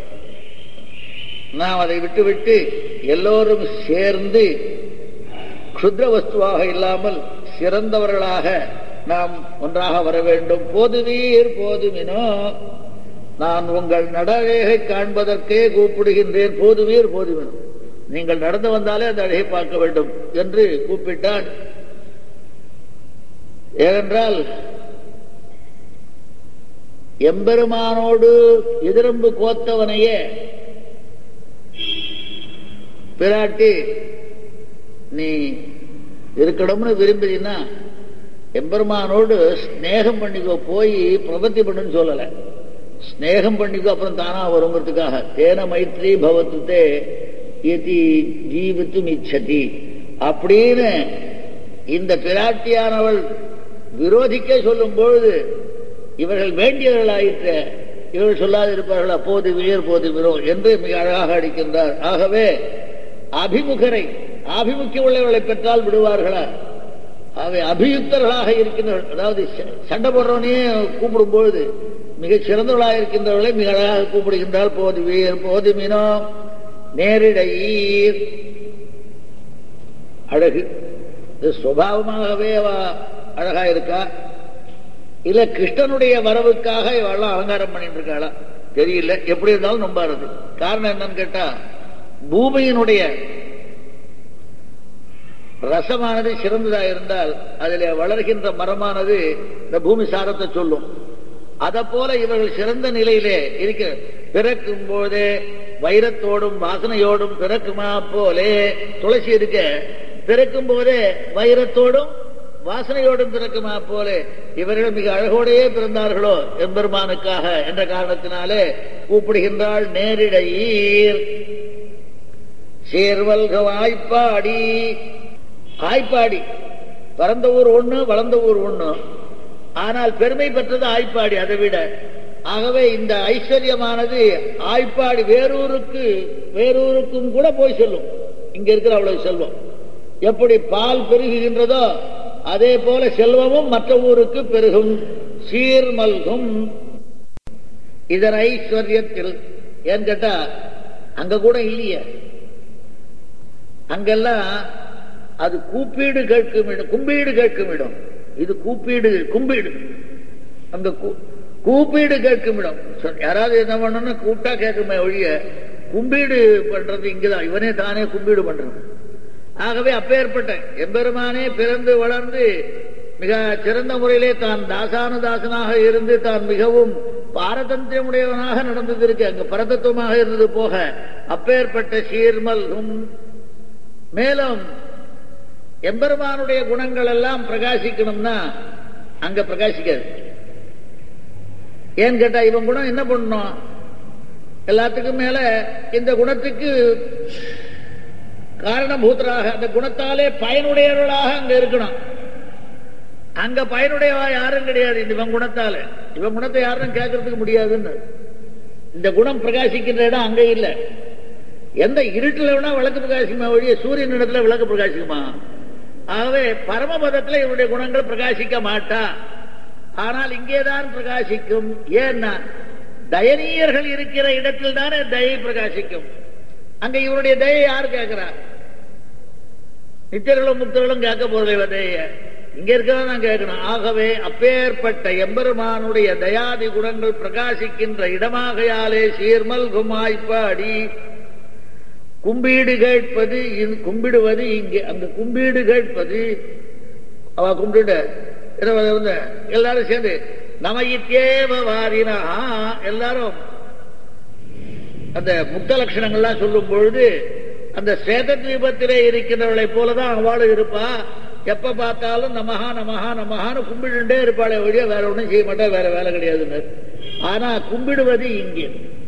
நாம் அதை விட்டுவிட்டு எல்லோரும் சேர்ந்து க்ஷுத்ர வஸ்துவாக இல்லாமல் சிறந்தவர்களாக நாம் ஒன்றாக வர வேண்டும் போதுவீர் போதுமினோ நான் உங்கள் நடழகை காண்பதற்கே கூப்பிடுகின்றேன் போதுவீர் போதுமினோ நீங்கள் நடந்து வந்தாலே அந்த அழகை பார்க்க வேண்டும் என்று கூப்பிட்டான் ஏனென்றால் எம்பெருமானோடு எதிரம்பு கோத்தவனையே பிராட்டி நீ இருக்கணும்னு விரும்பினா எம்பெருமானோடு ஸ்நேகம் பண்ணிக்கோ போய் பிரபத்தி பண்ணுன்னு சொல்லல ஸ்நேகம் பண்ணிக்கோ அப்புறம் தானா வருங்கிறதுக்காக தேன மைத்ரி பவத்துத்தே எதி ஜீவித்தும் இச்சதி அப்படின்னு இந்த பிராட்டியானவள் விரோதிக்க சொல்லும் பொழுது இவர்கள் வேண்டியவர்களாயிற்ற இவர்கள் சொல்லாது இருப்பார்களா போது வீர் போது விரோ என்று மிக அழகாக அடிக்கின்றார் ஆகவே அபிமுகரை ஆபிமுக்கிய உள்ளவர்களை பெற்றால் விடுவார்களா அவை அபியுக்தர்களாக இருக்கின்றவர்கள் அதாவது சண்டை போடுறவனையே கூப்பிடும் பொழுது மிக சிறந்தவர்களாக இருக்கின்றவர்களை மிக அழகாக கூப்பிடுகின்றால் போது வீர் போது மீனோ நேரிடையீர் அழகு இது சுவாவமாகவே அழகா இருக்கா இல்ல கிருஷ்ணனுடைய வரவுக்காக இவெல்லாம் அலங்காரம் பண்ணிட்டு இருக்காளா தெரியல எப்படி இருந்தாலும் நம்பாருது காரணம் என்னன்னு கேட்டா பூமியினுடைய ரசமானது சிறந்ததா இருந்தால் அதில் வளர்கின்ற மரமானது இந்த பூமி சாரத்தை சொல்லும் அத போல இவர்கள் சிறந்த நிலையிலே இருக்க பிறக்கும் போதே வைரத்தோடும் வாசனையோடும் பிறக்குமா போலே துளசி இருக்க பிறக்கும் போதே வைரத்தோடும் வாசனையோடும் பிறக்குமா போலே இவர்கள் மிக அழகோடையே பிறந்தார்களோ எம்பெருமானுக்காக என்ற காரணத்தினாலே கூப்பிடுகின்றாள் நேரிடையீர் சேர்வல்க வாய்ப்பாடி ஆய்ப்பாடி பிறந்த ஊர் ஒண்ணு வளர்ந்த ஊர் ஒண்ணு ஆனால் பெருமை பெற்றது ஆய்ப்பாடி அதை விட ஆகவே இந்த ஐஸ்வர்யமானது ஆய்ப்பாடி வேறூருக்கு வேறூருக்கும் கூட போய் சொல்லும் இங்க இருக்கிற அவ்வளவு செல்வம் எப்படி பால் பெருகுகின்றதோ அதே போல செல்வமும் மற்ற ஊருக்கு பெருகும் சீர்மல்கும் இதன் ஐஸ்வர்யத்தில் ஏன்னு கேட்டா அங்க கூட இல்லையே அங்கெல்லாம் அது கூப்பீடு கேட்கும் இடம் கும்பீடு கேட்கும் இடம் இது கூப்பீடு கும்பீடு அந்த கூ- கூப்பீடு கேட்கும் இடம் சொ- யாராவது என்ன பண்ணணும்னா கூப்பிட்டா கேட்குமே ஒழிய கும்பீடு பண்றது இங்கதான் இவனே தானே கும்பீடு பண்றான் ஆகவே அப்பேற்பட்ட எம்பெருமானே பிறந்து வளர்ந்து மிக சிறந்த முறையிலே தான் தாசானு தாசனாக இருந்து தான் மிகவும் பாரதந்தியமுடையவனாக நடந்தது இருக்கு அங்கு பரதத்துவமாக இருந்தது போக அப்பேற்பட்ட சீர்மல்கும் மேலும் எம்பெருமானுடைய குணங்கள் எல்லாம் பிரகாசிக்கணும்னா அங்க பிரகாசிக்காது ஏன்னு கேட்டா இவன் குணம் என்ன பண்ணணும் எல்லாத்துக்கும் மேல இந்த குணத்துக்கு காரணபூத்தராக அந்த குணத்தாலே பயனுடையவர்களாக அங்க இருக்கணும் அங்க பயனுடையவா யாரும் கிடையாது இந்த இவன் குணத்தால இவன் குணத்தை யாரும் கேட்கறதுக்கு முடியாதுன்னு இந்த குணம் பிரகாசிக்கின்ற இடம் அங்க இல்ல எந்த இருட்டுல வேணா விளக்கு பிரகாசிக்குமா ஒழிய சூரியன் இடத்துல விளக்கு பிரகாசிக்குமா ஆகவே பரமபதத்துல இவருடைய குணங்கள் பிரகாசிக்க மாட்டா ஆனால் இங்கேதான் பிரகாசிக்கும் ஏன்னா தயனீயர்கள் இருக்கிற இடத்தில் தானே தயை பிரகாசிக்கும் அங்க இவருடைய தயை யார் கேட்கிறா நித்தியர்களும் முக்தர்களும் கேட்க போறதில்லை தய இங்க இருக்கிறதா நான் கேட்கணும் ஆகவே அப்பேற்பட்ட எம்பெருமானுடைய தயாதி குணங்கள் பிரகாசிக்கின்ற இடமாகையாலே சீர்மல் குமாய்ப்பாடி கும்பீடு கேட்பது இந்- கும்பிடுவது இங்கே அங்க கும்பீடு கேட்பது அவ கும்பிட்டு எல்லாரும் சேர்ந்து நமயித்தேவ வாரினா எல்லாரும் அந்த முக்த லட்சணங்கள்லாம் சொல்லும் பொழுது அந்த சேத தீபத்திலே இருக்கின்றவளை போலதான் அவளும் இருப்பா எப்ப பார்த்தாலும் நமஹா நமஹா நமஹான்னு கும்பிடுண்டே இருப்பாளே ஒழிய வேற ஒண்ணும் செய்ய மாட்டா வேற வேலை கிடையாதுன்னு ஆனா கும்பிடுவது இங்கே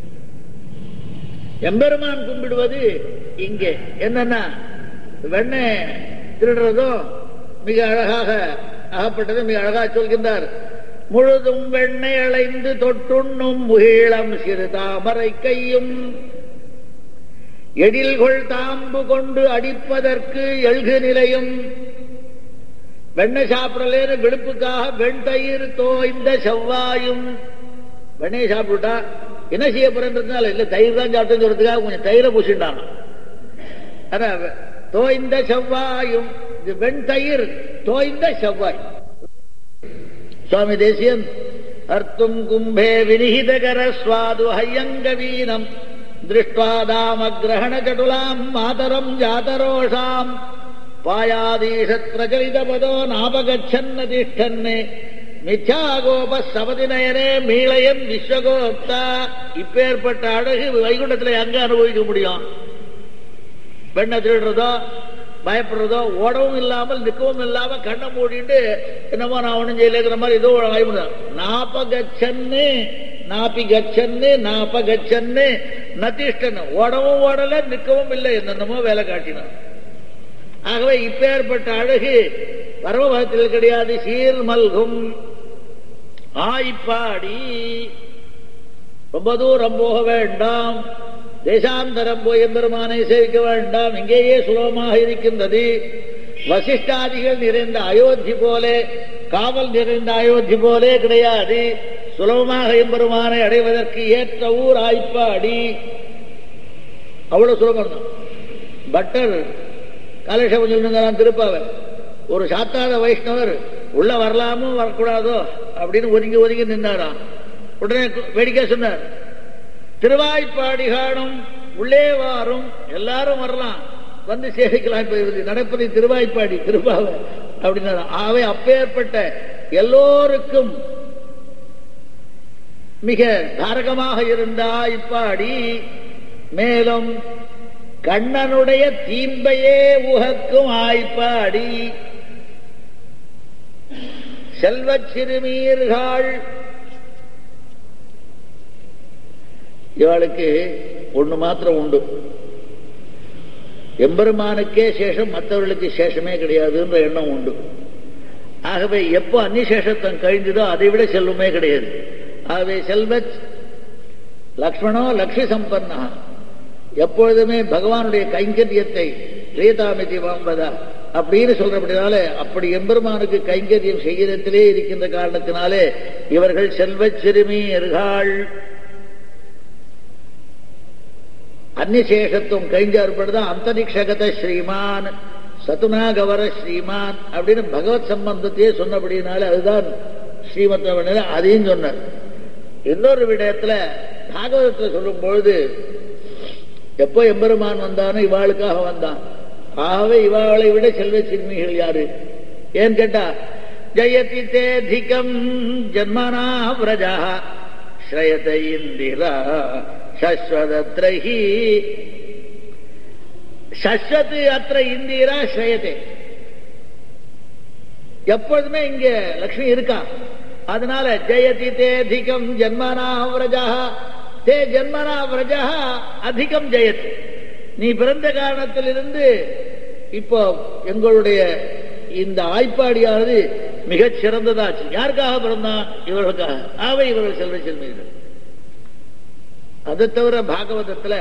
எம்பெருமான் கும்பிடுவது இங்கே என்னன்னா வெண்ணெய் திருடுறதும் மிக அழகாக அகப்பட்டது மிக அழகாக சொல்கின்றார் முழுதும் வெண்ணெய் அலைந்து தொட்டுண்ணும் முகிழம் சிறு தாமரை கையும் எழில்கொள் தாம்பு கொண்டு அடிப்பதற்கு எழுகு நிலையும் வெண்ணெய் சாப்பிடலேன்னு விழுப்புக்காக வெண்தயிர் தோய்ந்த செவ்வாயும் வெண்ணெய் சாப்பிட்டுட்டா என்ன செய்ய போறேன்றதுனால இல்ல தயிர் தான் சாப்பிட்டுன்னு சொல்றதுக்காக கொஞ்சம் தயிரை பூசிட்டான் அதான் தோய்ந்த செவ்வாயும் இது வெண்தயிர் தோய்ந்த செவ்வாய் சுவாமி தேசியன் அர்த்தும் கும்பே வினிகிதகர சுவாது ஹையங்க வீனம் திருஷ்டுவா கிரகண கடுலாம் மாதரம் ஜாதரோஷாம் பாயாதீஷத் பிரச்சலித பதோ நாபகச்சன்ன திஷ்டன்னு மித்யா கோப சபதி நயனே மீளையன் விஸ்வகோப்தா இப்பேற்பட்ட அழகு வைகுண்டத்துல எங்க அனுபவிக்க முடியும் பெண்ணை திருடுறதோ பயப்படுறதோ ஓடவும் இல்லாமல் நிற்கவும் இல்லாம கண்ணை மூடிட்டு என்னமோ நான் ஒண்ணும் செய்யலைங்கிற மாதிரி ஏதோ வாய்முடியும் நாப்ப கச்சன்னு நாப்பி கச்சன்னு நாப்ப கச்சன்னு நதிஷ்டன் ஓடவும் ஓடல நிற்கவும் இல்லை என்னென்னமோ வேலை காட்டினான் ஆகவே இப்பேற்பட்ட அழகு பரமபதத்தில் கிடையாது சீர் மல்கும் ஆய்ப்பாடி ரொம்ப தூரம் போக வேண்டாம் தேசாந்தரம் போய் எம்பெருமானை சேவிக்க வேண்டாம் இங்கேயே சுலபமாக இருக்கின்றது வசிஷ்டாதிகள் நிறைந்த அயோத்தி போலே காவல் நிறைந்த அயோத்தி போலே கிடையாது சுலபமாக எம்பெருமானை அடைவதற்கு ஏற்ற ஊர் ஆய்ப்பாடி அவ்வளவு சுலபம் தான் பட்டர் காலேஷம் சொல்லுங்கிறான் திருப்பாவர் ஒரு சாத்தாத வைஷ்ணவர் உள்ள வரலாமோ வரக்கூடாதோ அப்படின்னு ஒதுங்கி ஒதுங்கி நின்றாராம் உடனே வேடிக்கை சொன்னார் திருவாய்ப்பாடி காணும் உள்ளே வாரும் எல்லாரும் வரலாம் வந்து சேவிக்கலாம் இப்ப இது நடப்பது திருவாய்ப்பாடி திருப்பாவை அப்படின்னா ஆகவே அப்பேற்பட்ட எல்லோருக்கும் மிக தாரகமாக இருந்தா இப்பாடி மேலும் கண்ணனுடைய தீம்பையே உகக்கும் ஆய்ப்பாடி செல்வச் சிறுமீர்கள் இவளுக்கு ஒண்ணு மாத்திரம் உண்டு எம்பெருமானுக்கே சேஷம் மற்றவர்களுக்கு சேஷமே கிடையாதுன்ற எண்ணம் உண்டு ஆகவே எப்போ அந்நிசேஷத்தம் கழிந்ததோ அதை விட செல்வமே கிடையாது ஆகவே செல்வத் லக்ஷ்மணோ லக்ஷ்மி சம்பன்னா எப்பொழுதுமே பகவானுடைய கைங்கரியத்தை கிரீதாமிதி வாம்பதா அப்படின்னு சொல்றபடினாலே அப்படி எம்பெருமானுக்கு கைங்கரியம் செய்கிறத்திலே இருக்கின்ற காரணத்தினாலே இவர்கள் செல்வச் சிறுமியர்கள் அந்நிசேஷத்துவம் கைஞ்சார்படுதான் அந்தரிக்ஷகத ஸ்ரீமான் சதுனாகவர ஸ்ரீமான் அப்படின்னு பகவத் சம்பந்தத்தையே சொன்னபடினால அதுதான் ஸ்ரீமத் அதையும் சொன்னார் இன்னொரு விடயத்துல பாகவதத்துல சொல்லும் பொழுது எப்போ எம்பெருமான் வந்தானோ இவாளுக்காக வந்தான் ஆகவே இவாளை விட செல்வ சிறுமிகள் யாரு ஏன்னு கேட்டா ஜயதி தேதிகம் ஜன்மனா பிரஜா ஸ்ரயத இந்திரா சஸ்வதத்ரஹி சஸ்வத் அத்த இந்திரா ஸ்ரயதே எப்பொழுதுமே இங்க லக்ஷ்மி இருக்கா அதனால ஜெயதி தே அதிகம் ஜன்மனா விரஜா தே ஜன்மனா விரஜா அதிகம் ஜெயத் நீ பிறந்த காரணத்திலிருந்து இப்போ எங்களுடைய இந்த ஆய்ப்பாடியானது மிகச் சிறந்ததாச்சு யாருக்காக பிறந்தான் இவர்களுக்காக ஆவை இவர்கள் செல்வ செல்வீர்கள் அதை தவிர பாகவதத்துல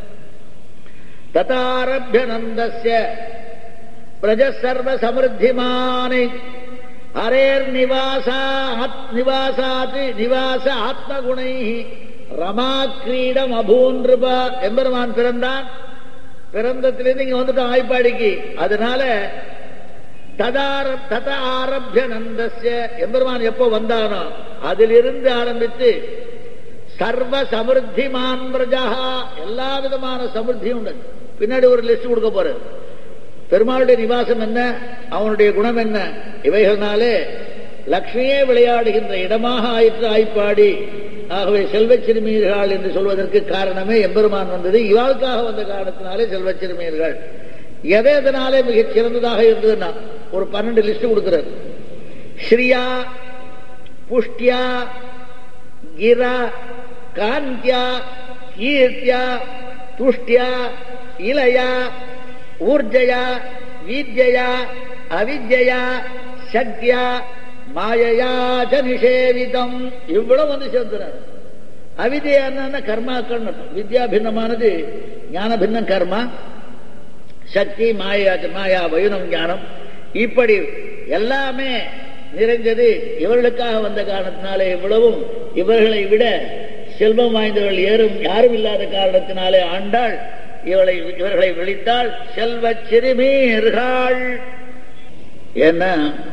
ததாரபிய நந்தஸ்ய பிரஜ சர்வ சமிருத்திமானி ஹரேர் நிவாசா நிவாசாத் நிவாச ஆத்மகுணை ரமா கிரீடம் அபூன்றுபா எம்பெருமான் பிறந்தான் பிறந்தத்திலிருந்து இங்க வந்துட்டோம் ஆய்ப்பாடிக்கு அதனால ததார தத ஆரம்பிய நந்தஸ்ய எம்பெருமான் எப்போ வந்தானோ அதிலிருந்து ஆரம்பித்து சர்வ சமிருத்திமான் பிரஜா எல்லா விதமான சமிருத்தியும் உண்டு பின்னாடி ஒரு லிஸ்ட் கொடுக்க போறது பெருமாளுடைய நிவாசம் என்ன அவனுடைய குணம் என்ன இவைகள்னாலே லக்ஷ்மியே விளையாடுகின்ற இடமாக ஆயிற்று ஆய்ப்பாடி ஆகவே செல்வச் சிறுமியர்கள் என்று சொல்வதற்கு காரணமே எம்பெருமான் வந்தது இவாளுக்காக வந்த காரணத்தினாலே செல்வச் சிறுமியர்கள் எதை எதனாலே மிகச் சிறந்ததாக இருந்ததுன்னா ஒரு பன்னெண்டு லிஸ்ட் கொடுக்கிறார் ஸ்ரீயா புஷ்டியா கிரா காந்தியா கீர்த்தியா துஷ்டியா இளையா ஊர்ஜயா வீத்யா அவித்யா சக்தியா மாயையா ச நிஷேவிதம் இவ்வளவு வந்து சேர்ந்துறாரு அவித்யா என்ன கர்மாக்கள் வித்யா பின்னமானது ஞான பின்னம் கர்மா சக்தி மாயா மாயா வயுனம் ஞானம் இப்படி எல்லாமே நிறைஞ்சது இவர்களுக்காக வந்த காரணத்தினாலே இவ்வளவும் இவர்களை விட செல்வம் வாய்ந்தவர்கள் ஏறும் யாரும் இல்லாத காரணத்தினாலே ஆண்டாள் இவளை இவர்களை விழித்தால் செல்வ சிறுமீர்கள் ஏன்னா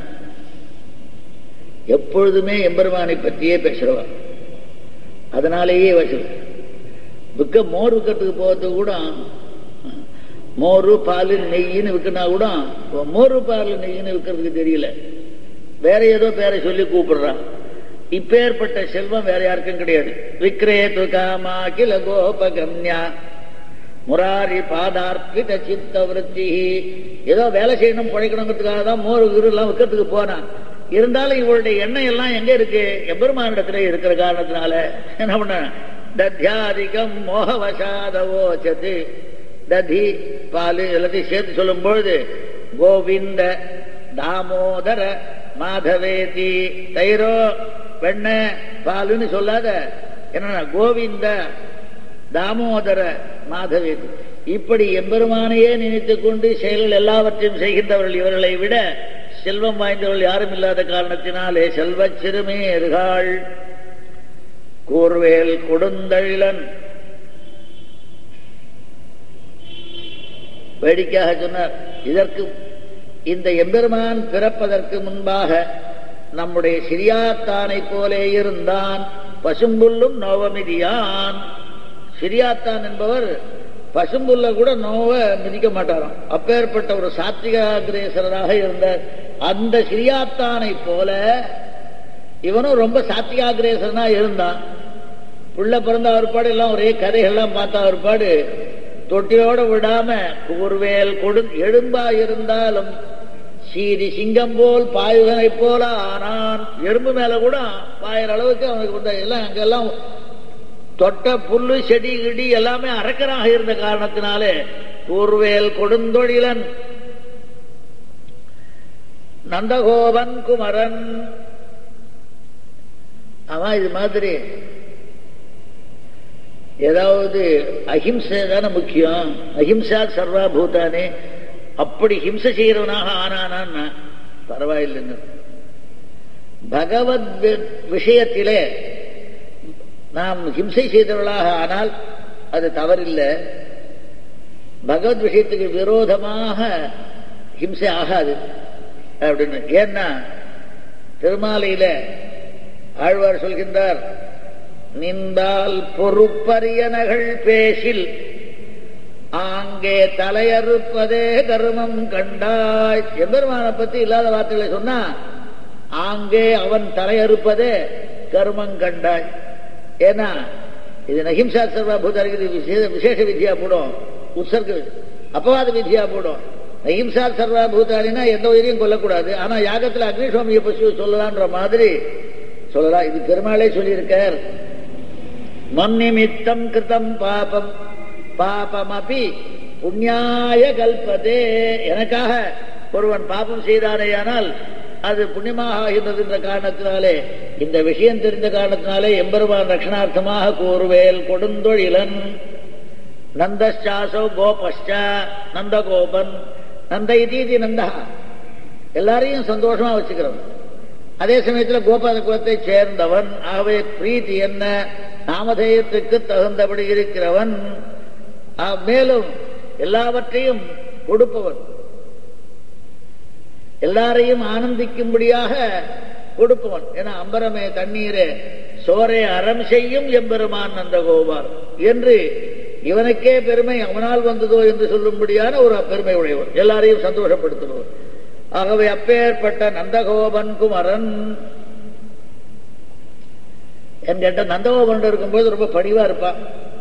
எப்பொழுதுமே எம்பெருமானை பற்றியே பேசுறவா அதனாலேயே வசூல் விற்க மோர் விற்கிறதுக்கு போகிறதுக்கு கூட மோர் பால் நெய்ன்னு விற்கனா கூட மோர் பால் நெய்ன்னு விற்கிறதுக்கு தெரியல வேற ஏதோ பேரை சொல்லி கூப்பிடுறான் இப்பேற்பட்ட செல்வம் வேற யாருக்கும் கிடையாது விக்ரேது காமா கில கோபகம்யா முராரி பாதார்ப்பித சித்த விருத்தி ஏதோ வேலை செய்யணும் பிழைக்கணுங்கிறதுக்காக தான் மோர் எல்லாம் விற்கிறதுக்கு போனான் இருந்தாலும் இவளுடைய எண்ணம் எல்லாம் எங்க இருக்கு எம்பெருமானிடத்துல இருக்கிற காரணத்தினால என்ன பண்ண தத்யாதிகம் மோகவசாதவோச்சது ததி பால் எல்லாத்தையும் சேர்த்து சொல்லும் பொழுது கோவிந்த தாமோதர மாதவேதி தயிரோ வெண்ண பாலுன்னு சொல்லாத என்ன கோவிந்த தாமோதர மாதவேதி இப்படி எம்பெருமானையே நினைத்துக் கொண்டு செயல்கள் எல்லாவற்றையும் செய்கின்றவர்கள் இவர்களை விட செல்வம் வாய்ந்தவர்கள் யாரும் இல்லாத காரணத்தினாலே செல்வ சிறுமேர்கள் கூர்வேல் கொடுந்தழிலன் வேடிக்கையாக சொன்னார் இதற்கு இந்த எம்பெருமான் பிறப்பதற்கு முன்பாக நம்முடைய சிறியாத்தானை போலே இருந்தான் பசும்புல்லும் நோவமிதியான் சிறியாத்தான் என்பவர் பசும்புல்ல கூட நோவ மிதிக்க மாட்டாராம் அப்பேற்பட்ட ஒரு சாத்விகாகிரேசராக இருந்தார் அந்த சிறியாத்தானை போல இவனும் ரொம்ப சாத்விகாகிரேசனா இருந்தான் புள்ள பிறந்த ஒருபாடு எல்லாம் ஒரே கதைகள்லாம் பார்த்த ஒருபாடு தொட்டியோட விடாம கூர்வேல் கொடு எழும்பா இருந்தாலும் சீரி சிங்கம் போல் பாயுகனை போல ஆனான் எறும்பு மேல கூட பாயிற அளவுக்கு அவனுக்கு வந்த எல்லாம் அங்கெல்லாம் தொட்ட புல்லு செடி கிடி எல்லாமே அரக்கராக இருந்த காரணத்தினாலே கூர்வேல் கொடுந்தொழிலன் நந்தகோபன் குமரன் அவன் இது மாதிரி ஏதாவது அஹிம்சை தானே முக்கியம் அஹிம்சா சர்வா பூதானே அப்படி ஹிம்சை செய்கிறவனாக ஆனானான்னா பரவாயில்லைன்னு பகவத் வி- விஷயத்திலே நாம் ஹிம்சை செய்தவர்களாக ஆனால் அது தவறில்லை பகவத் விஷயத்துக்கு விரோதமாக ஹிம்சை ஆகாது அப்படின்னு ஏன்னா திருமாலையில ஆழ்வார் சொல்கின்றார் நின்றால் பொறுப்பரியனகள் பேசில் ஆங்கே தலையறுப்பதே கருமம் கண்டாய் எம்பெருமானை பத்தி இல்லாத வார்த்தைகளை சொன்னா ஆங்கே அவன் தலையறுப்பதே கர்மம் கண்டாய் ஏன்னா இது நகிம்சா சர்வபூத இது விசேஷ விசேஷ விதியா போடும் உற்சர்க அப்பவாத விதியா போடும் நகிம்சா சர்வபூதாலினா எந்த உயிரையும் கொல்லக்கூடாது ஆனா யாகத்துல அக்னிசுவாமியை பசு சொல்லலான்ற மாதிரி சொல்லலாம் இது பெருமாளே சொல்லியிருக்கார் மன்னிமித்தம் கிருதம் பாபம் பாபம் அப்பி புண்ணியாய கல்பதே எனக்காக ஒருவன் பாபம் செய்தானேயானால் அது புண்ணியமாக ஆகின்றது என்ற காரணத்தினாலே இந்த விஷயம் தெரிந்த காரணத்தினாலே எம்பெருமான் ரட்சணார்த்தமாக கூறுவேல் கொடுந்தொழிலன் நந்தச்சாசோ கோபஷ்ட நந்தகோபன் நந்த இதீதி நந்தா எல்லாரையும் சந்தோஷமா வச்சுக்கிறவன் அதே சமயத்துல கோபால குலத்தை சேர்ந்தவன் ஆகவே பிரீத்தி என்ன நாமதேயத்துக்கு தகுந்தபடி இருக்கிறவன் ஆ, மேலும் எல்லாவற்றையும் கொடுப்பவன் எல்லாரையும் ஆனந்திக்கும்படியாக கொடுப்பவன் ஏன்னா அம்பரமே தண்ணீரே சோரே அறம் செய்யும் எம்பெருமான் நந்த கோபால் என்று இவனுக்கே பெருமை அவனால் வந்ததோ என்று சொல்லும்படியான ஒரு பெருமை உடையவன் எல்லாரையும் சந்தோஷப்படுத்துபவன் ஆகவே அப்பேற்பட்ட நந்தகோபன் குமரன் என் கேட்ட நந்தகோபன் இருக்கும்போது ரொம்ப பணிவா இருப்பான்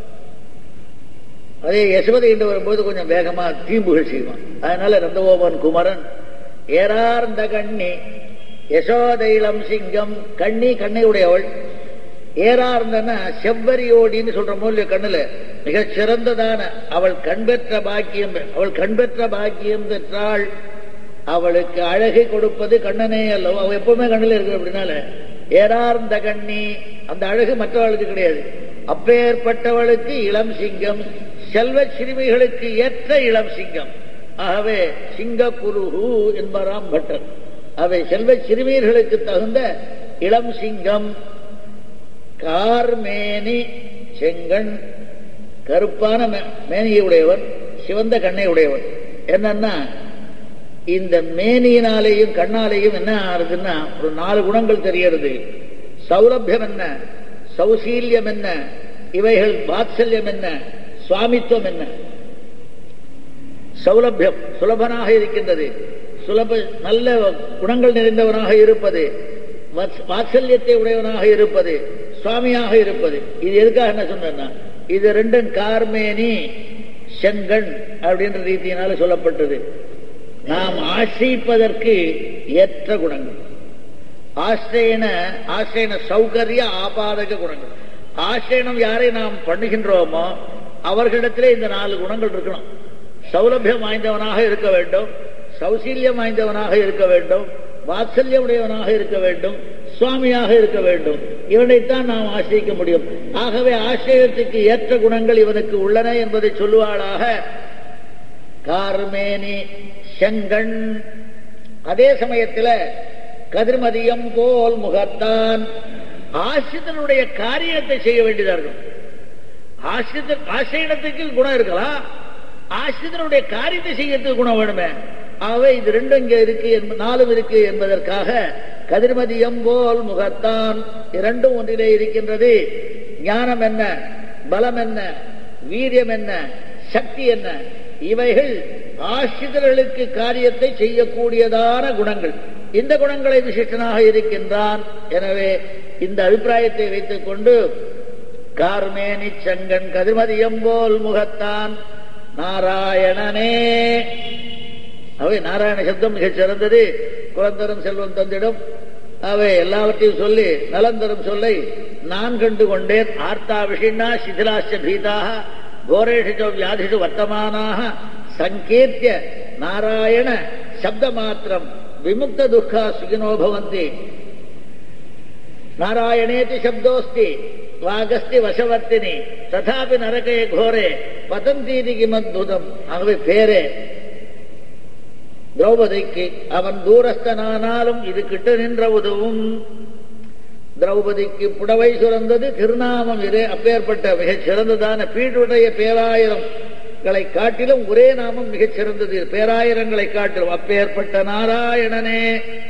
அதே யசுவதை என்று வரும்போது கொஞ்சம் வேகமா தீம்புகள் செய்வான் அதனால நந்தகோபன் குமரன் ஏறார்ந்த கண்ணி யசோதைலம் சிங்கம் கண்ணி கண்ணை உடையவள் ஏறார்ந்தன்னா செவ்வரியோடின்னு சொல்ற மூலிய கண்ணுல மிகச் சிறந்ததான அவள் கண் பெற்ற பாக்கியம் அவள் கண் பெற்ற பாக்கியம் பெற்றாள் அவளுக்கு அழகை கொடுப்பது கண்ணனே அல்லவோ அவள் எப்பவுமே கண்ணில் இருக்கு அப்படின்னால ஏறார்ந்த கண்ணி அந்த அழகு மற்றவளுக்கு கிடையாது அப்பேற்பட்டவளுக்கு இளம் சிங்கம் செல்வ சிறுமிகளுக்கு ஏற்ற இளம் சிங்கம் ஆகவே சிங்க குருஹு என்பாராம் பட்டர் அவை செல்வ சிறுமியர்களுக்கு தகுந்த இளம் சிங்கம் கார்மேனி செங்கண் கருப்பான மே- மேனியை உடையவன் சிவந்த கண்ணை உடையவன் என்னன்னா இந்த மேனியினாலேயும் கண்ணாலேயும் என்ன ஆறுதுன்னா ஒரு நாலு குணங்கள் தெரியறது சௌலபியம் என்ன சௌசீல்யம் என்ன இவைகள் வாத்சல்யம் என்ன சுவாமித்துவம் என்ன சௌலபியம் சுலபனாக இருக்கின்றது சுலப நல்ல குணங்கள் நிறைந்தவனாக இருப்பது வத்ஸ்- வாத்சல்யத்தை உடையவனாக இருப்பது சுவாமியாக இருப்பது இது எதுக்காக என்ன சொன்னா இது ரெண்டும் கார்மேனி செங்கண் அப்படின்ற ரீதியினால சொல்லப்பட்டது நாம் ஆசிரிப்பதற்கு ஏற்ற குணங்கள் ஆசிரியன ஆசிரியன சௌகரிய ஆபாதக குணங்கள் ஆசிரியனம் யாரை நாம் பண்ணுகின்றோமோ அவர்களிடத்திலே இந்த நாலு குணங்கள் இருக்கணும் சௌலபியம் வாய்ந்தவனாக இருக்க வேண்டும் சௌசீல்யம் வாய்ந்தவனாக இருக்க வேண்டும் வாத்சல்யம் உடையவனாக இருக்க வேண்டும் சுவாமியாக இருக்க வேண்டும் இவனைத்தான் நாம் ஆசிரிக்க முடியும் ஆகவே ஆசிரியத்துக்கு ஏற்ற குணங்கள் இவனுக்கு உள்ளன என்பதை சொல்லுவாளாக கார்மேனி செங்கண் அதே சமயத்துல கதிர்மதியம் போல் முகத்தான் ஆசிரியனுடைய காரியத்தை செய்ய வேண்டியதா இருக்கும் ஆசிரியர் ஆசிரியத்துக்கு குணம் இருக்கலாம் ஆசிரியனுடைய காரியத்தை செய்யறதுக்கு குணம் வேணுமே ஆகவே இது ரெண்டும் இங்க இருக்கு என்ப- நாலும் இருக்கு என்பதற்காக கதிர்மதியம் போல் முகத்தான் இரண்டும் ஒன்றிலே இருக்கின்றது ஞானம் என்ன பலம் என்ன வீரியம் என்ன சக்தி என்ன இவைகள் ஆசிரியர்களுக்கு காரியத்தை செய்யக்கூடியதான குணங்கள் இந்த குணங்களை விசிஷ்டனாக இருக்கின்றான் எனவே இந்த அபிப்பிராயத்தை வைத்துக் கொண்டு கார்மேனி சங்கன் கதிர்மதியம் போல் முகத்தான் நாராயணனே அவை நாராயண சப்தம் மிகச் சிறந்தது குலந்தரும் செல்வம் தந்திடும் அவை எல்லாவற்றையும் சொல்லி நலந்தரும் சொல்லை நான் கண்டு கொண்டேன் ஆர்த்தா விஷிண்ணா சிதிலாச்ச பீதாக கோரேஷு வியாதிஷு வர்த்தமானாக சங்கீர்த்திய நாராயண சப்த மாத்திரம் விமுக்த துக்கா சுகினோ பவந்தி நாராயணேதி சப்தோஸ்தி வாகஸ்தி வசவர்த்தினி ததாபி நரகே கோரே பதந்தீதி கிமத்புதம் ஆகவே பேரே திரௌபதிக்கு அவன் தூரஸ்தனானாலும் இது கிட்ட நின்ற உதவும் திரௌபதிக்கு புடவை சுரந்தது திருநாமம் இது அப்பேற்பட்ட மிகச் சிறந்ததான பீடுடைய பேராயிரங்களை காட்டிலும் ஒரே நாமம் மிகச் சிறந்தது பேராயிரங்களை காட்டிலும் அப்பேற்பட்ட நாராயணனே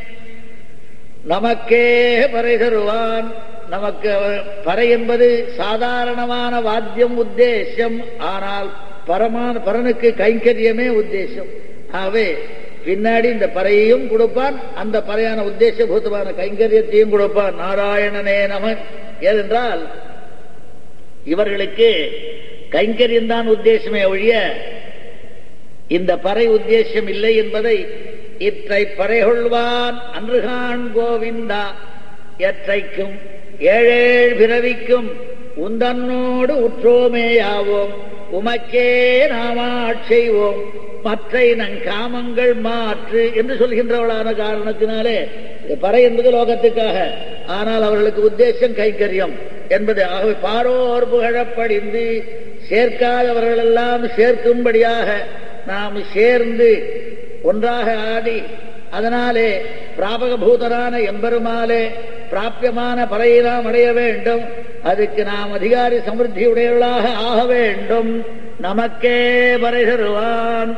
நமக்கே பறை தருவான் நமக்கு அவர் பறை என்பது சாதாரணமான வாத்தியம் உத்தேசம் ஆனால் பரமான பரனுக்கு கைங்கரியமே உத்தேசம் ஆகவே பின்னாடி இந்த பறையையும் கொடுப்பான் அந்த பறையான உத்தேசபூதமான கைங்கரியத்தையும் கொடுப்பான் நாராயணனே நம ஏனென்றால் இவர்களுக்கு கைங்கரியம்தான் உத்தேசமே ஒழிய இந்த பறை உத்தேசம் இல்லை என்பதை இற்றை பறைகொள்வான் அன்றுகான் கோவிந்தா எற்றைக்கும் ஏழேழ் பிறவிக்கும் உந்தன்னோடு உற்றோமேயாவோம் உமக்கே நாமாட் செய்வோம் மற்றை நங் காமங்கள் மாற்று என்று சொல்கின்றவளான காரணத்தினாலே இது பறை என்பது லோகத்துக்காக ஆனால் அவர்களுக்கு உத்தேசம் கைங்கரியம் என்பது ஆகவே பாரோர் புகழப்படிந்து சேர்க்காதவர்கள் எல்லாம் சேர்க்கும்படியாக நாம் சேர்ந்து ஒன்றாக ஆடி அதனாலே பிராபகபூதரான எம்பெருமாலே பிராபியமான பறையை நாம் அடைய வேண்டும் அதுக்கு நாம் அதிகாரி சமிருத்தி உடையவர்களாக ஆக வேண்டும் நமக்கே பறை தருவான்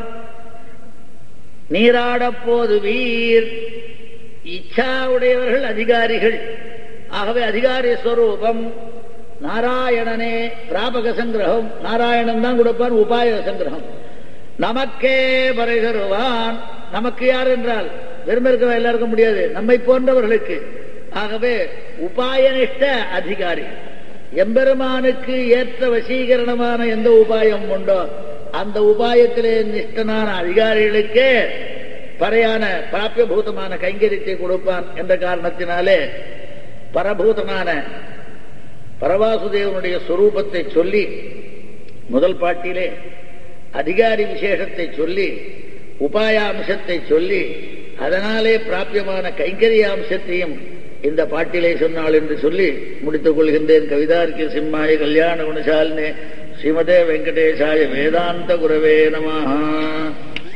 நீராடப் போது வீர் இச்சா உடையவர்கள் அதிகாரிகள் ஆகவே அதிகாரி ஸ்வரூபம் நாராயணனே பிராபக சங்கிரகம் நாராயணன் தான் கொடுப்பான் உபாய சங்கிரகம் நமக்கே பறை தருவான் நமக்கு யார் என்றால் வெறும் இருக்கிற எல்லாருக்கும் முடியாது நம்மை போன்றவர்களுக்கு ஆகவே உபாயனிஷ்ட அதிகாரி எம்பெருமானுக்கு ஏற்ற வசீகரணமான எந்த உபாயம் உண்டோ அந்த உபாயத்திலே நிஷ்டனான அதிகாரிகளுக்கே பறையான பிராபியபூதமான கைங்கரியத்தை கொடுப்பான் என்ற காரணத்தினாலே பரபூதமான பரவாசுதேவனுடைய சொரூபத்தை சொல்லி முதல் பாட்டிலே அதிகாரி விசேஷத்தை சொல்லி உபாயாம்சத்தை சொல்லி அதனாலே பிராபியமான கைங்கரியாம்சத்தையும் இந்த பாட்டிலே சொன்னாள் என்று சொல்லி முடித்துக் கொள்கின்றேன் கவிதார்க்கிய சிம்மாய கல்யாண குணசாலினே ஸ்ரீமதே வெங்கடேசாய வேதாந்த குரவே நமஹா